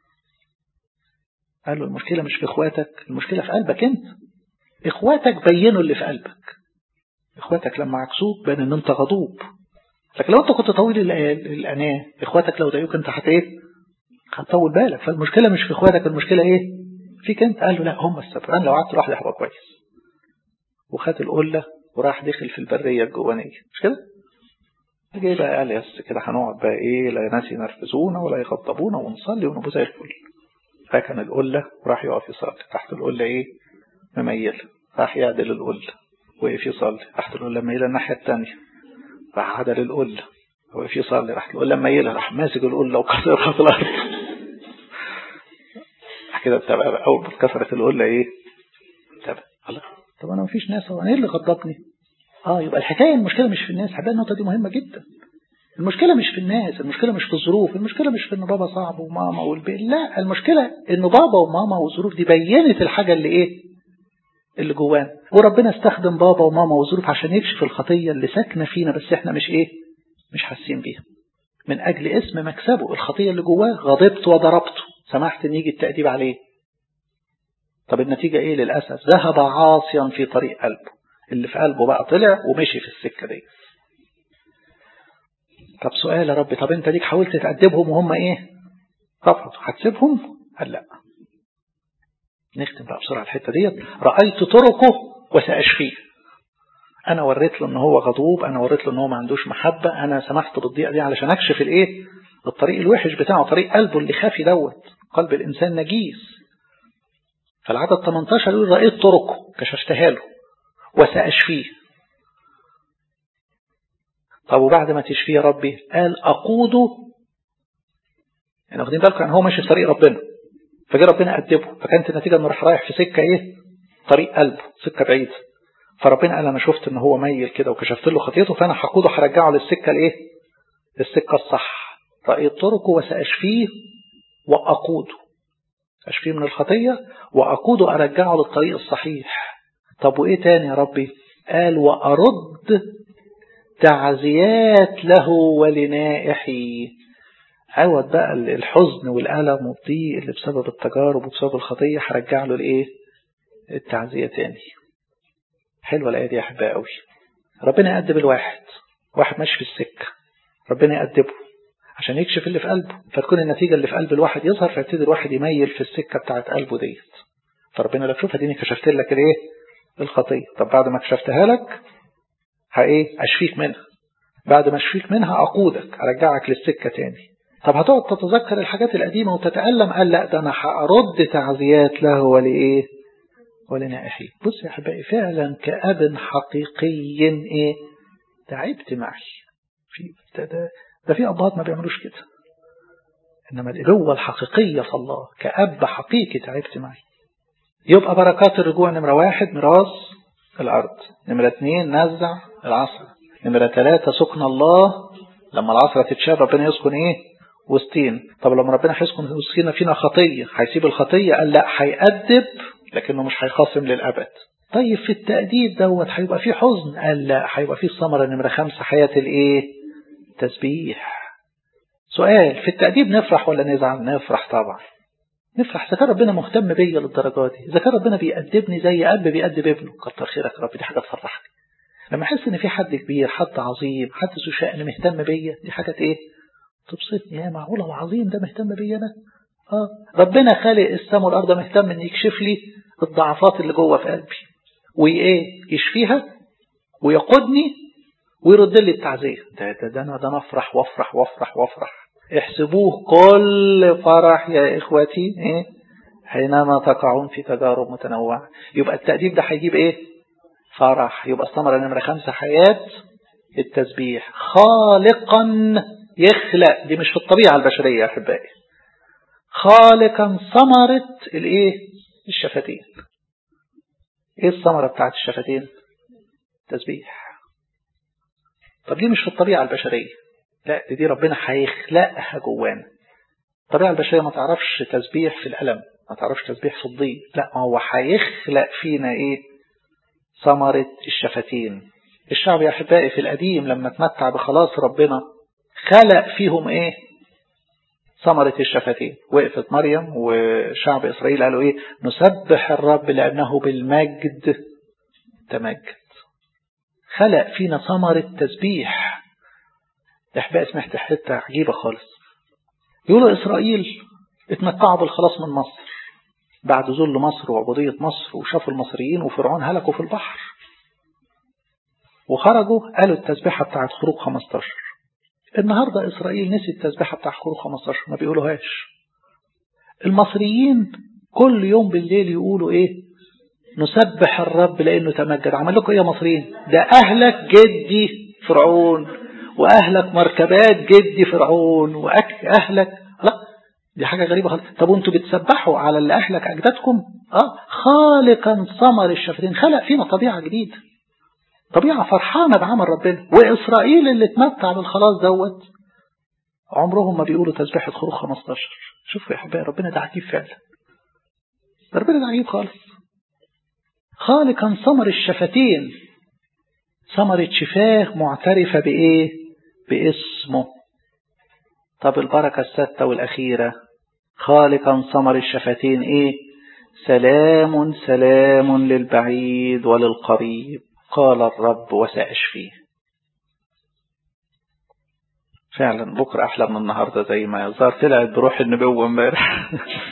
قال له المشكلة مش في اخواتك المشكلة في قلبك انت اخواتك بينوا اللي في قلبك اخواتك لما عكسوك بان ان انت غضوب لكن لو انت كنت طويل الاناه اخواتك لو ضايقوك انت هت ايه هتطول بالك فالمشكلة مش في اخواتك المشكلة ايه فيك انت قال له لا هم السبب انا لو قعدت لوحدي هبقى كويس وخد القلة وراح دخل في البرية الجوانية مش كده جاي بقى قال يس كده هنقعد بقى ايه لا ناس ينرفزونا ولا يغضبونا ونصلي ونبقى زي الفل فكان القلة وراح يقف يصلي تحت القلة ايه مميلة راح يعدل القلة وقف يصلي تحت القلة مميلة الناحية التانية راح عدل القلة وقف يصلي راح القلة مميلة راح ماسك القلة وكسرها في الأرض كده بتبقى أول ما اتكسرت القلة ايه تبقى الله طب أنا مفيش ناس هو أنا ايه اللي غضبني اه يبقى الحكاية المشكلة مش في الناس حبايبي النقطة دي مهمة جدا المشكلة مش في الناس المشكلة مش في الظروف المشكلة مش في ان بابا صعب وماما والبيت لا المشكلة ان بابا وماما والظروف دي بينت الحاجة اللي ايه اللي جوانا وربنا استخدم بابا وماما والظروف عشان يكشف الخطية اللي ساكنة فينا بس احنا مش ايه مش حاسين بيها من اجل اسم مكسبه الخطية اللي جواه غضبت وضربته سمحت ان يجي التأديب عليه طب النتيجة ايه للأسف ذهب عاصيا في طريق قلبه اللي في قلبه بقى طلع ومشي في السكة دي طب سؤال يا رب طب انت ديك حاولت تأدبهم وهم ايه رفضوا هتسيبهم قال لا نختم بقى بسرعة الحتة ديت رأيت طرقه وسأشفيه انا وريت له ان هو غضوب انا وريت له ان هو ما عندوش محبة انا سمحت بالضيقة دي علشان اكشف الايه الطريق الوحش بتاعه طريق قلبه اللي خافي دوت قلب الانسان نجيس فالعدد 18 يقول رأيت طرقه كشفتها له وسأشفيه طب وبعد ما تشفيه يا ربي قال أقوده يعني واخدين بالكم يعني هو ماشي في طريق ربنا فجاء ربنا أدبه فكانت النتيجة انه راح رايح في سكة ايه طريق قلبه سكة بعيدة فربنا قال انا شفت ان هو ميل كده وكشفت له خطيته فانا هقوده هرجعه للسكة الايه للسكة الصح رأيت طرقه وسأشفيه وأقوده أشفيه من الخطية وأقوده أرجعه للطريق الصحيح طب وإيه تاني يا ربي قال وأرد تعزيات له ولنائحي عوض بقى الحزن والألم والضيق اللي بسبب التجارب وبسبب الخطية هرجع له الإيه التعزية تاني حلوة الآية دي يا أحبائي قوي ربنا يأدب الواحد واحد ماشي في السكة ربنا يأدبه عشان يكشف اللي في قلبه فتكون النتيجة اللي في قلب الواحد يظهر فيبتدي الواحد يميل في السكة بتاعت قلبه ديت فربنا لك شوف اديني كشفت لك الايه الخطية طب بعد ما كشفتها لك ايه اشفيك منها بعد ما اشفيك منها اقودك ارجعك للسكة تاني طب هتقعد تتذكر الحاجات القديمة وتتألم قال لا ده انا هأرد تعزيات له ولإيه ولنائحي بص يا أحبائي فعلا كأب حقيقي إيه تعبت معي في ده, ده, ده في أبهات ما بيعملوش كده إنما الأبوة الحقيقية في الله كأب حقيقي تعبت معي يبقى بركات الرجوع نمرة واحد ميراث الأرض نمرة اتنين نزع العصر نمرة ثلاثة سكن الله لما العصر تتشال ربنا يسكن ايه وسطين طب لما ربنا هيسكن وسطينا فينا خطية هيسيب الخطية قال لا هيأدب لكنه مش هيخاصم للأبد طيب في التأديب دوت هيبقى فيه حزن قال لا هيبقى فيه الثمرة نمرة خمسة حياة الايه تسبيح سؤال في التأديب نفرح ولا نزعل نفرح طبعا نفرح إذا كان ربنا مهتم بيا للدرجة دي إذا كان ربنا بيأدبني زي أب بيأدب ابنه كتر خيرك يا رب دي حاجة تفرحني لما أحس إن في حد كبير حد عظيم حد ذو شأن مهتم بيا دي حاجة إيه تبسطني يا معقولة العظيم ده مهتم بيا أنا آه ربنا خالق السماء والأرض مهتم إن يكشف لي الضعفات اللي جوه في قلبي وإيه يشفيها ويقودني ويرد لي التعزية ده ده, ده أنا ده أنا أفرح وأفرح وأفرح وأفرح احسبوه كل فرح يا إخوتي إيه؟ حينما تقعون في تجارب متنوعة يبقى التأديب ده هيجيب إيه فرح يبقى الثمرة نمرة خمسة حياة التسبيح خالقا يخلق دي مش في الطبيعة البشرية يا أحبائي خالقا ثمرة الإيه الشفتين إيه الثمرة بتاعت الشفتين تسبيح طب دي مش في الطبيعة البشرية لا دي, دي ربنا هيخلقها جوانا الطبيعة البشرية ما تعرفش تسبيح في الألم ما تعرفش تسبيح في الضيق لا ما هو هيخلق فينا ايه ثمرة الشفتين الشعب يا أحبائي في القديم لما تمتع بخلاص ربنا خلق فيهم ايه ثمرة الشفتين وقفت مريم وشعب إسرائيل قالوا ايه نسبح الرب لأنه بالمجد تمجد خلق فينا ثمرة تسبيح إحباء سمعت حتة عجيبة خالص يقولوا إسرائيل اتمتعوا بالخلاص من مصر بعد ذل مصر وعبودية مصر وشافوا المصريين وفرعون هلكوا في البحر وخرجوا قالوا التسبيحة بتاعت خروج 15 النهاردة إسرائيل نسي التسبيحة بتاع خروج 15 ما بيقولوهاش المصريين كل يوم بالليل يقولوا ايه نسبح الرب لأنه تمجد عمل لكم ايه يا مصريين ده أهلك جدي فرعون وأهلك مركبات جدي فرعون وأهلك لا دي حاجة غريبة خالص طب وانتوا بتسبحوا على اللي أهلك أجدادكم اه خالقا ثمر الشفتين خلق فينا طبيعة جديدة طبيعة فرحانة بعمل ربنا وإسرائيل اللي اتمتع بالخلاص دوت عمرهم ما بيقولوا تسبيحة خروج 15 شوفوا يا حبايبي ربنا ده عجيب فعلا ربنا ده عجيب خالص خالقا ثمر الشفتين ثمرة شفاه معترفة بإيه باسمه طب البركة الستة والأخيرة خالقا ثمر الشفتين إيه سلام سلام للبعيد وللقريب قال الرب وسأشفيه فعلا بكرة أحلى من النهاردة زي ما يظهر طلعت بروح النبوة امبارح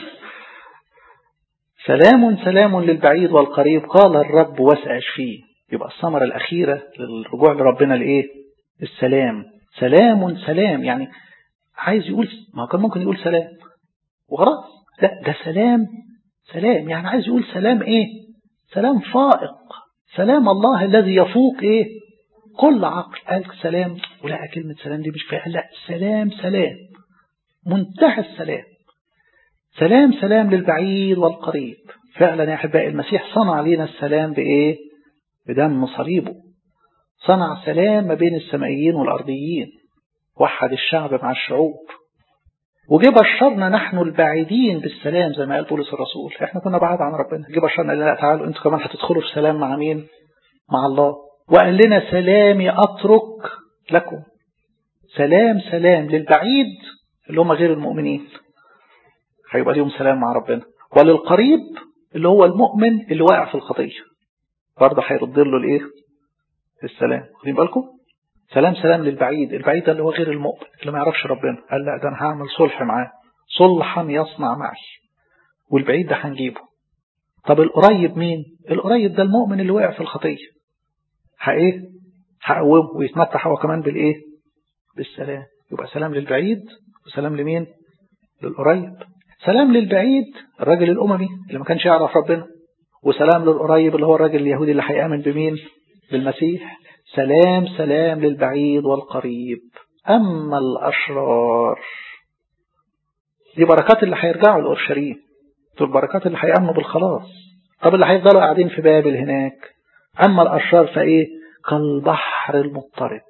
سلام سلام للبعيد والقريب قال الرب وسأشفيه يبقى الثمرة الأخيرة للرجوع لربنا الإيه السلام سلام سلام يعني عايز يقول ما كان ممكن يقول سلام وخلاص لا ده سلام سلام يعني عايز يقول سلام ايه سلام فائق سلام الله الذي يفوق ايه كل عقل قال سلام ولا كلمة سلام دي مش كفاية لا سلام سلام منتهى السلام سلام سلام للبعيد والقريب فعلا يا أحبائي المسيح صنع لنا السلام بإيه بدم صليبه صنع سلام ما بين السمائيين والأرضيين وحد الشعب مع الشعوب وجه بشرنا نحن البعيدين بالسلام زي ما قال بولس الرسول احنا كنا بعاد عن ربنا جه بشرنا لا تعالوا انتوا كمان هتدخلوا في سلام مع مين مع الله وقال لنا سلامي اترك لكم سلام سلام للبعيد اللي هم غير المؤمنين هيبقى ليهم سلام مع ربنا وللقريب اللي هو المؤمن اللي واقع في الخطيه برضه هيرد له الايه السلام واخدين بالكم سلام سلام للبعيد البعيد ده اللي هو غير المؤمن اللي ما يعرفش ربنا قال لا ده انا هعمل صلح معاه صلحا يصنع معي والبعيد ده هنجيبه طب القريب مين القريب ده المؤمن اللي وقع في الخطيه ايه هقومه ويتمتع هو كمان بالايه بالسلام يبقى سلام للبعيد وسلام لمين للقريب سلام للبعيد الراجل الاممي اللي ما كانش يعرف ربنا وسلام للقريب اللي هو الراجل اليهودي اللي هيامن بمين بالمسيح سلام سلام للبعيد والقريب أما الأشرار دي بركات اللي هيرجعوا لأورشليم دول البركات اللي هيأمنوا بالخلاص طب اللي هيفضلوا قاعدين في بابل هناك أما الأشرار فإيه كالبحر المضطرب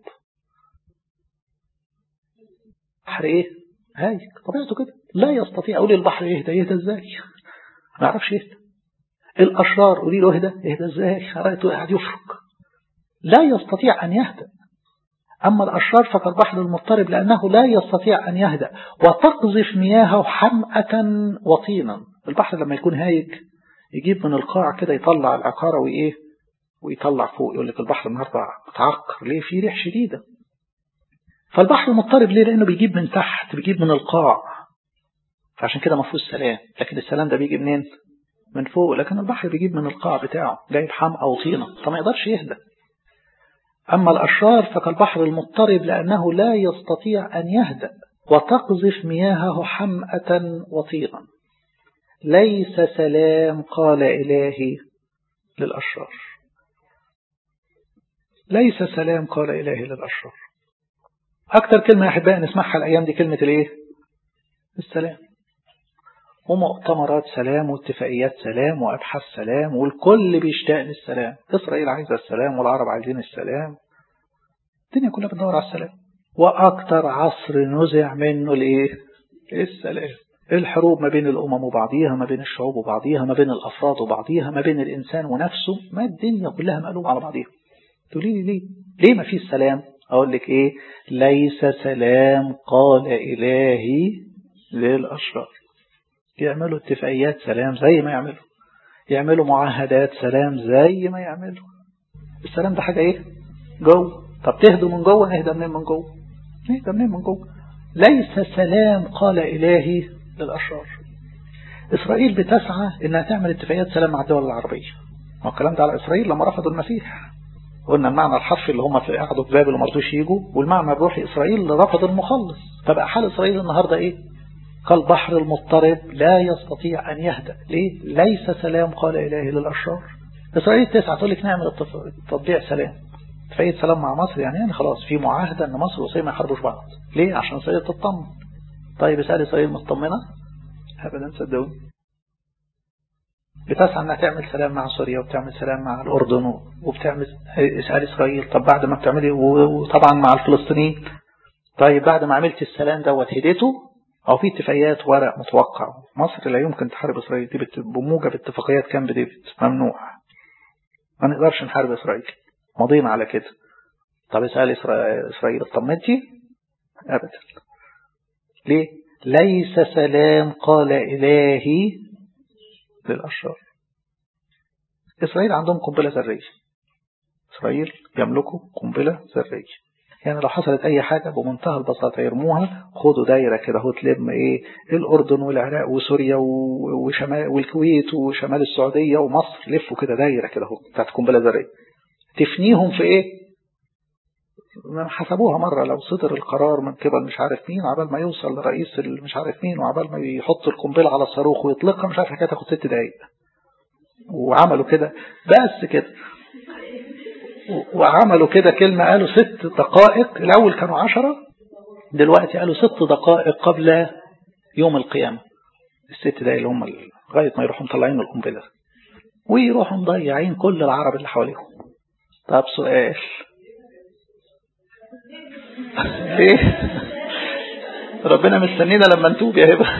بحر إيه هاي طبيعته كده لا يستطيع أقول البحر يهدى يهدى إزاي ما يعرفش يهدى الأشرار قولي له اهدى اهدى إزاي رأيته قاعد يفرق لا يستطيع أن يهدى أما الأشرار فكالبحر المضطرب لأنه لا يستطيع أن يهدى وتقذف مياهه حمأة وطينا البحر لما يكون هايج يجيب من القاع كده يطلع العقارة وإيه ويطلع فوق يقول لك البحر النهارده متعكر ليه في ريح شديدة فالبحر مضطرب ليه لأنه بيجيب من تحت بيجيب من القاع فعشان كده ما فيهوش سلام لكن السلام ده بيجي منين من فوق لكن البحر بيجيب من القاع بتاعه جايب حمأة وطينة فما يقدرش يهدى أما الأشرار فكالبحر المضطرب لأنه لا يستطيع أن يهدأ وتقذف مياهه حمأة وطينا ليس سلام قال إلهي للأشرار ليس سلام قال إلهي للأشرار أكثر كلمة يا أحبائي نسمعها الأيام دي كلمة الإيه السلام ومؤتمرات سلام واتفاقيات سلام وأبحاث سلام والكل بيشتاق للسلام إسرائيل عايزة السلام والعرب عايزين السلام الدنيا كلها بتدور على السلام وأكتر عصر نزع منه الإيه السلام الحروب ما بين الأمم وبعضيها ما بين الشعوب وبعضيها ما بين الأفراد وبعضيها ما بين الإنسان ونفسه ما الدنيا كلها مقلوبة على بعضيها تقولي لي ليه ليه ما فيش سلام أقول لك إيه ليس سلام قال إلهي للأشرار يعملوا اتفاقيات سلام زي ما يعملوا يعملوا معاهدات سلام زي ما يعملوا السلام ده حاجة ايه جوه طب تهدوا من جوه نهدى منين من جوه نهدى منين من جوه ليس سلام قال إلهي للأشرار إسرائيل بتسعى إنها تعمل اتفاقيات سلام مع الدول العربية ما الكلام ده على إسرائيل لما رفضوا المسيح قلنا المعنى الحرفي اللي هم في قعدوا في بابل وما رضوش يجوا والمعنى الروحي إسرائيل اللي رفض المخلص فبقى حال إسرائيل النهاردة إيه كالبحر المضطرب لا يستطيع أن يهدأ ليه؟ ليس سلام قال إلهي للأشرار إسرائيل تسعى تقول لك نعمل تطبيع سلام اتفاقية سلام مع مصر يعني يعني خلاص في معاهدة أن مصر وإسرائيل ما يحاربوش بعض ليه؟ عشان إسرائيل تطمن طيب اسأل إسرائيل مطمنة؟ أبدا صدقوني بتسعى أنها تعمل سلام مع سوريا وبتعمل سلام مع الأردن وبتعمل اسأل إسرائيل طب بعد ما بتعملي وطبعا مع الفلسطينيين طيب بعد ما عملت السلام دوت هديته أو في اتفاقيات ورق متوقع مصر لا يمكن تحارب إسرائيل دي بموجب اتفاقيات كامب ديفيد ممنوع ما نقدرش نحارب إسرائيل ماضيين على كده طب اسأل إسرائيل اطمنتي أبدا ليه ليس سلام قال إلهي للأشرار إسرائيل عندهم قنبلة ذرية إسرائيل يملكوا قنبلة ذرية يعني لو حصلت أي حاجة بمنتهى البساطة يرموها خدوا دايرة كده هو تلم إيه الأردن والعراق وسوريا وشمال والكويت وشمال السعودية ومصر لفوا كده دايرة كده هو بتاعت قنبلة ذرية تفنيهم في إيه حسبوها مرة لو صدر القرار من قبل مش عارف مين عبال ما يوصل لرئيس مش عارف مين وعبال ما يحط القنبلة على الصاروخ ويطلقها مش عارف حكاية تاخد ست دقايق وعملوا كده بس كده وعملوا كده كلمة قالوا ست دقائق الأول كانوا عشرة دلوقتي قالوا ست دقائق قبل يوم القيامة الست دقائق اللي هم لغاية ما يروحوا مطلعين القنبلة ويروحوا مضيعين كل العرب اللي حواليهم طب سؤال ليه ربنا مستنينا لما نتوب يا هبه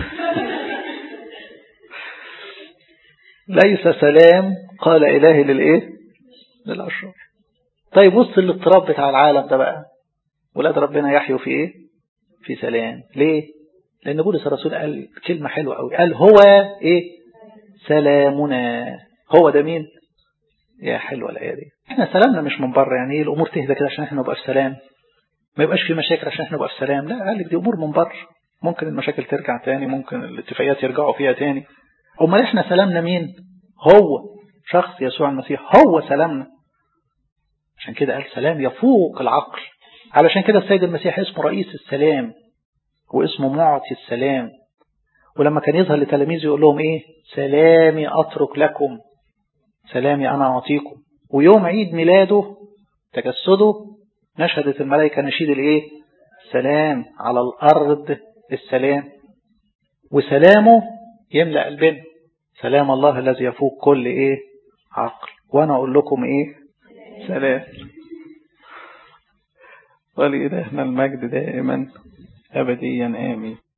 ليس سلام قال إلهي للإيه للأشرار طيب وسط الاضطراب بتاع العالم ده بقى ولاد ربنا يحيوا في إيه في سلام ليه لأن بولس الرسول قال كلمة حلوة قوي قال هو إيه سلامنا هو ده مين يا حلوة الآية دي احنا سلامنا مش من بره يعني ايه الأمور تهدى كده عشان احنا نبقى في سلام ما يبقاش في مشاكل عشان احنا نبقى في سلام لا قال لك دي أمور من بره ممكن المشاكل ترجع تاني ممكن الاتفاقيات يرجعوا فيها تاني أمال احنا سلامنا مين هو شخص يسوع المسيح هو سلامنا عشان كده قال سلام يفوق العقل علشان كده السيد المسيح اسمه رئيس السلام واسمه معطي السلام ولما كان يظهر لتلاميذه يقول لهم ايه سلامي اترك لكم سلامي انا اعطيكم ويوم عيد ميلاده تجسده نشهدت الملائكه نشيد الايه سلام على الارض السلام وسلامه يملا قلبنا سلام الله الذي يفوق كل ايه عقل وانا اقول لكم ايه سلام ولإلهنا المجد دائما أبديا آمين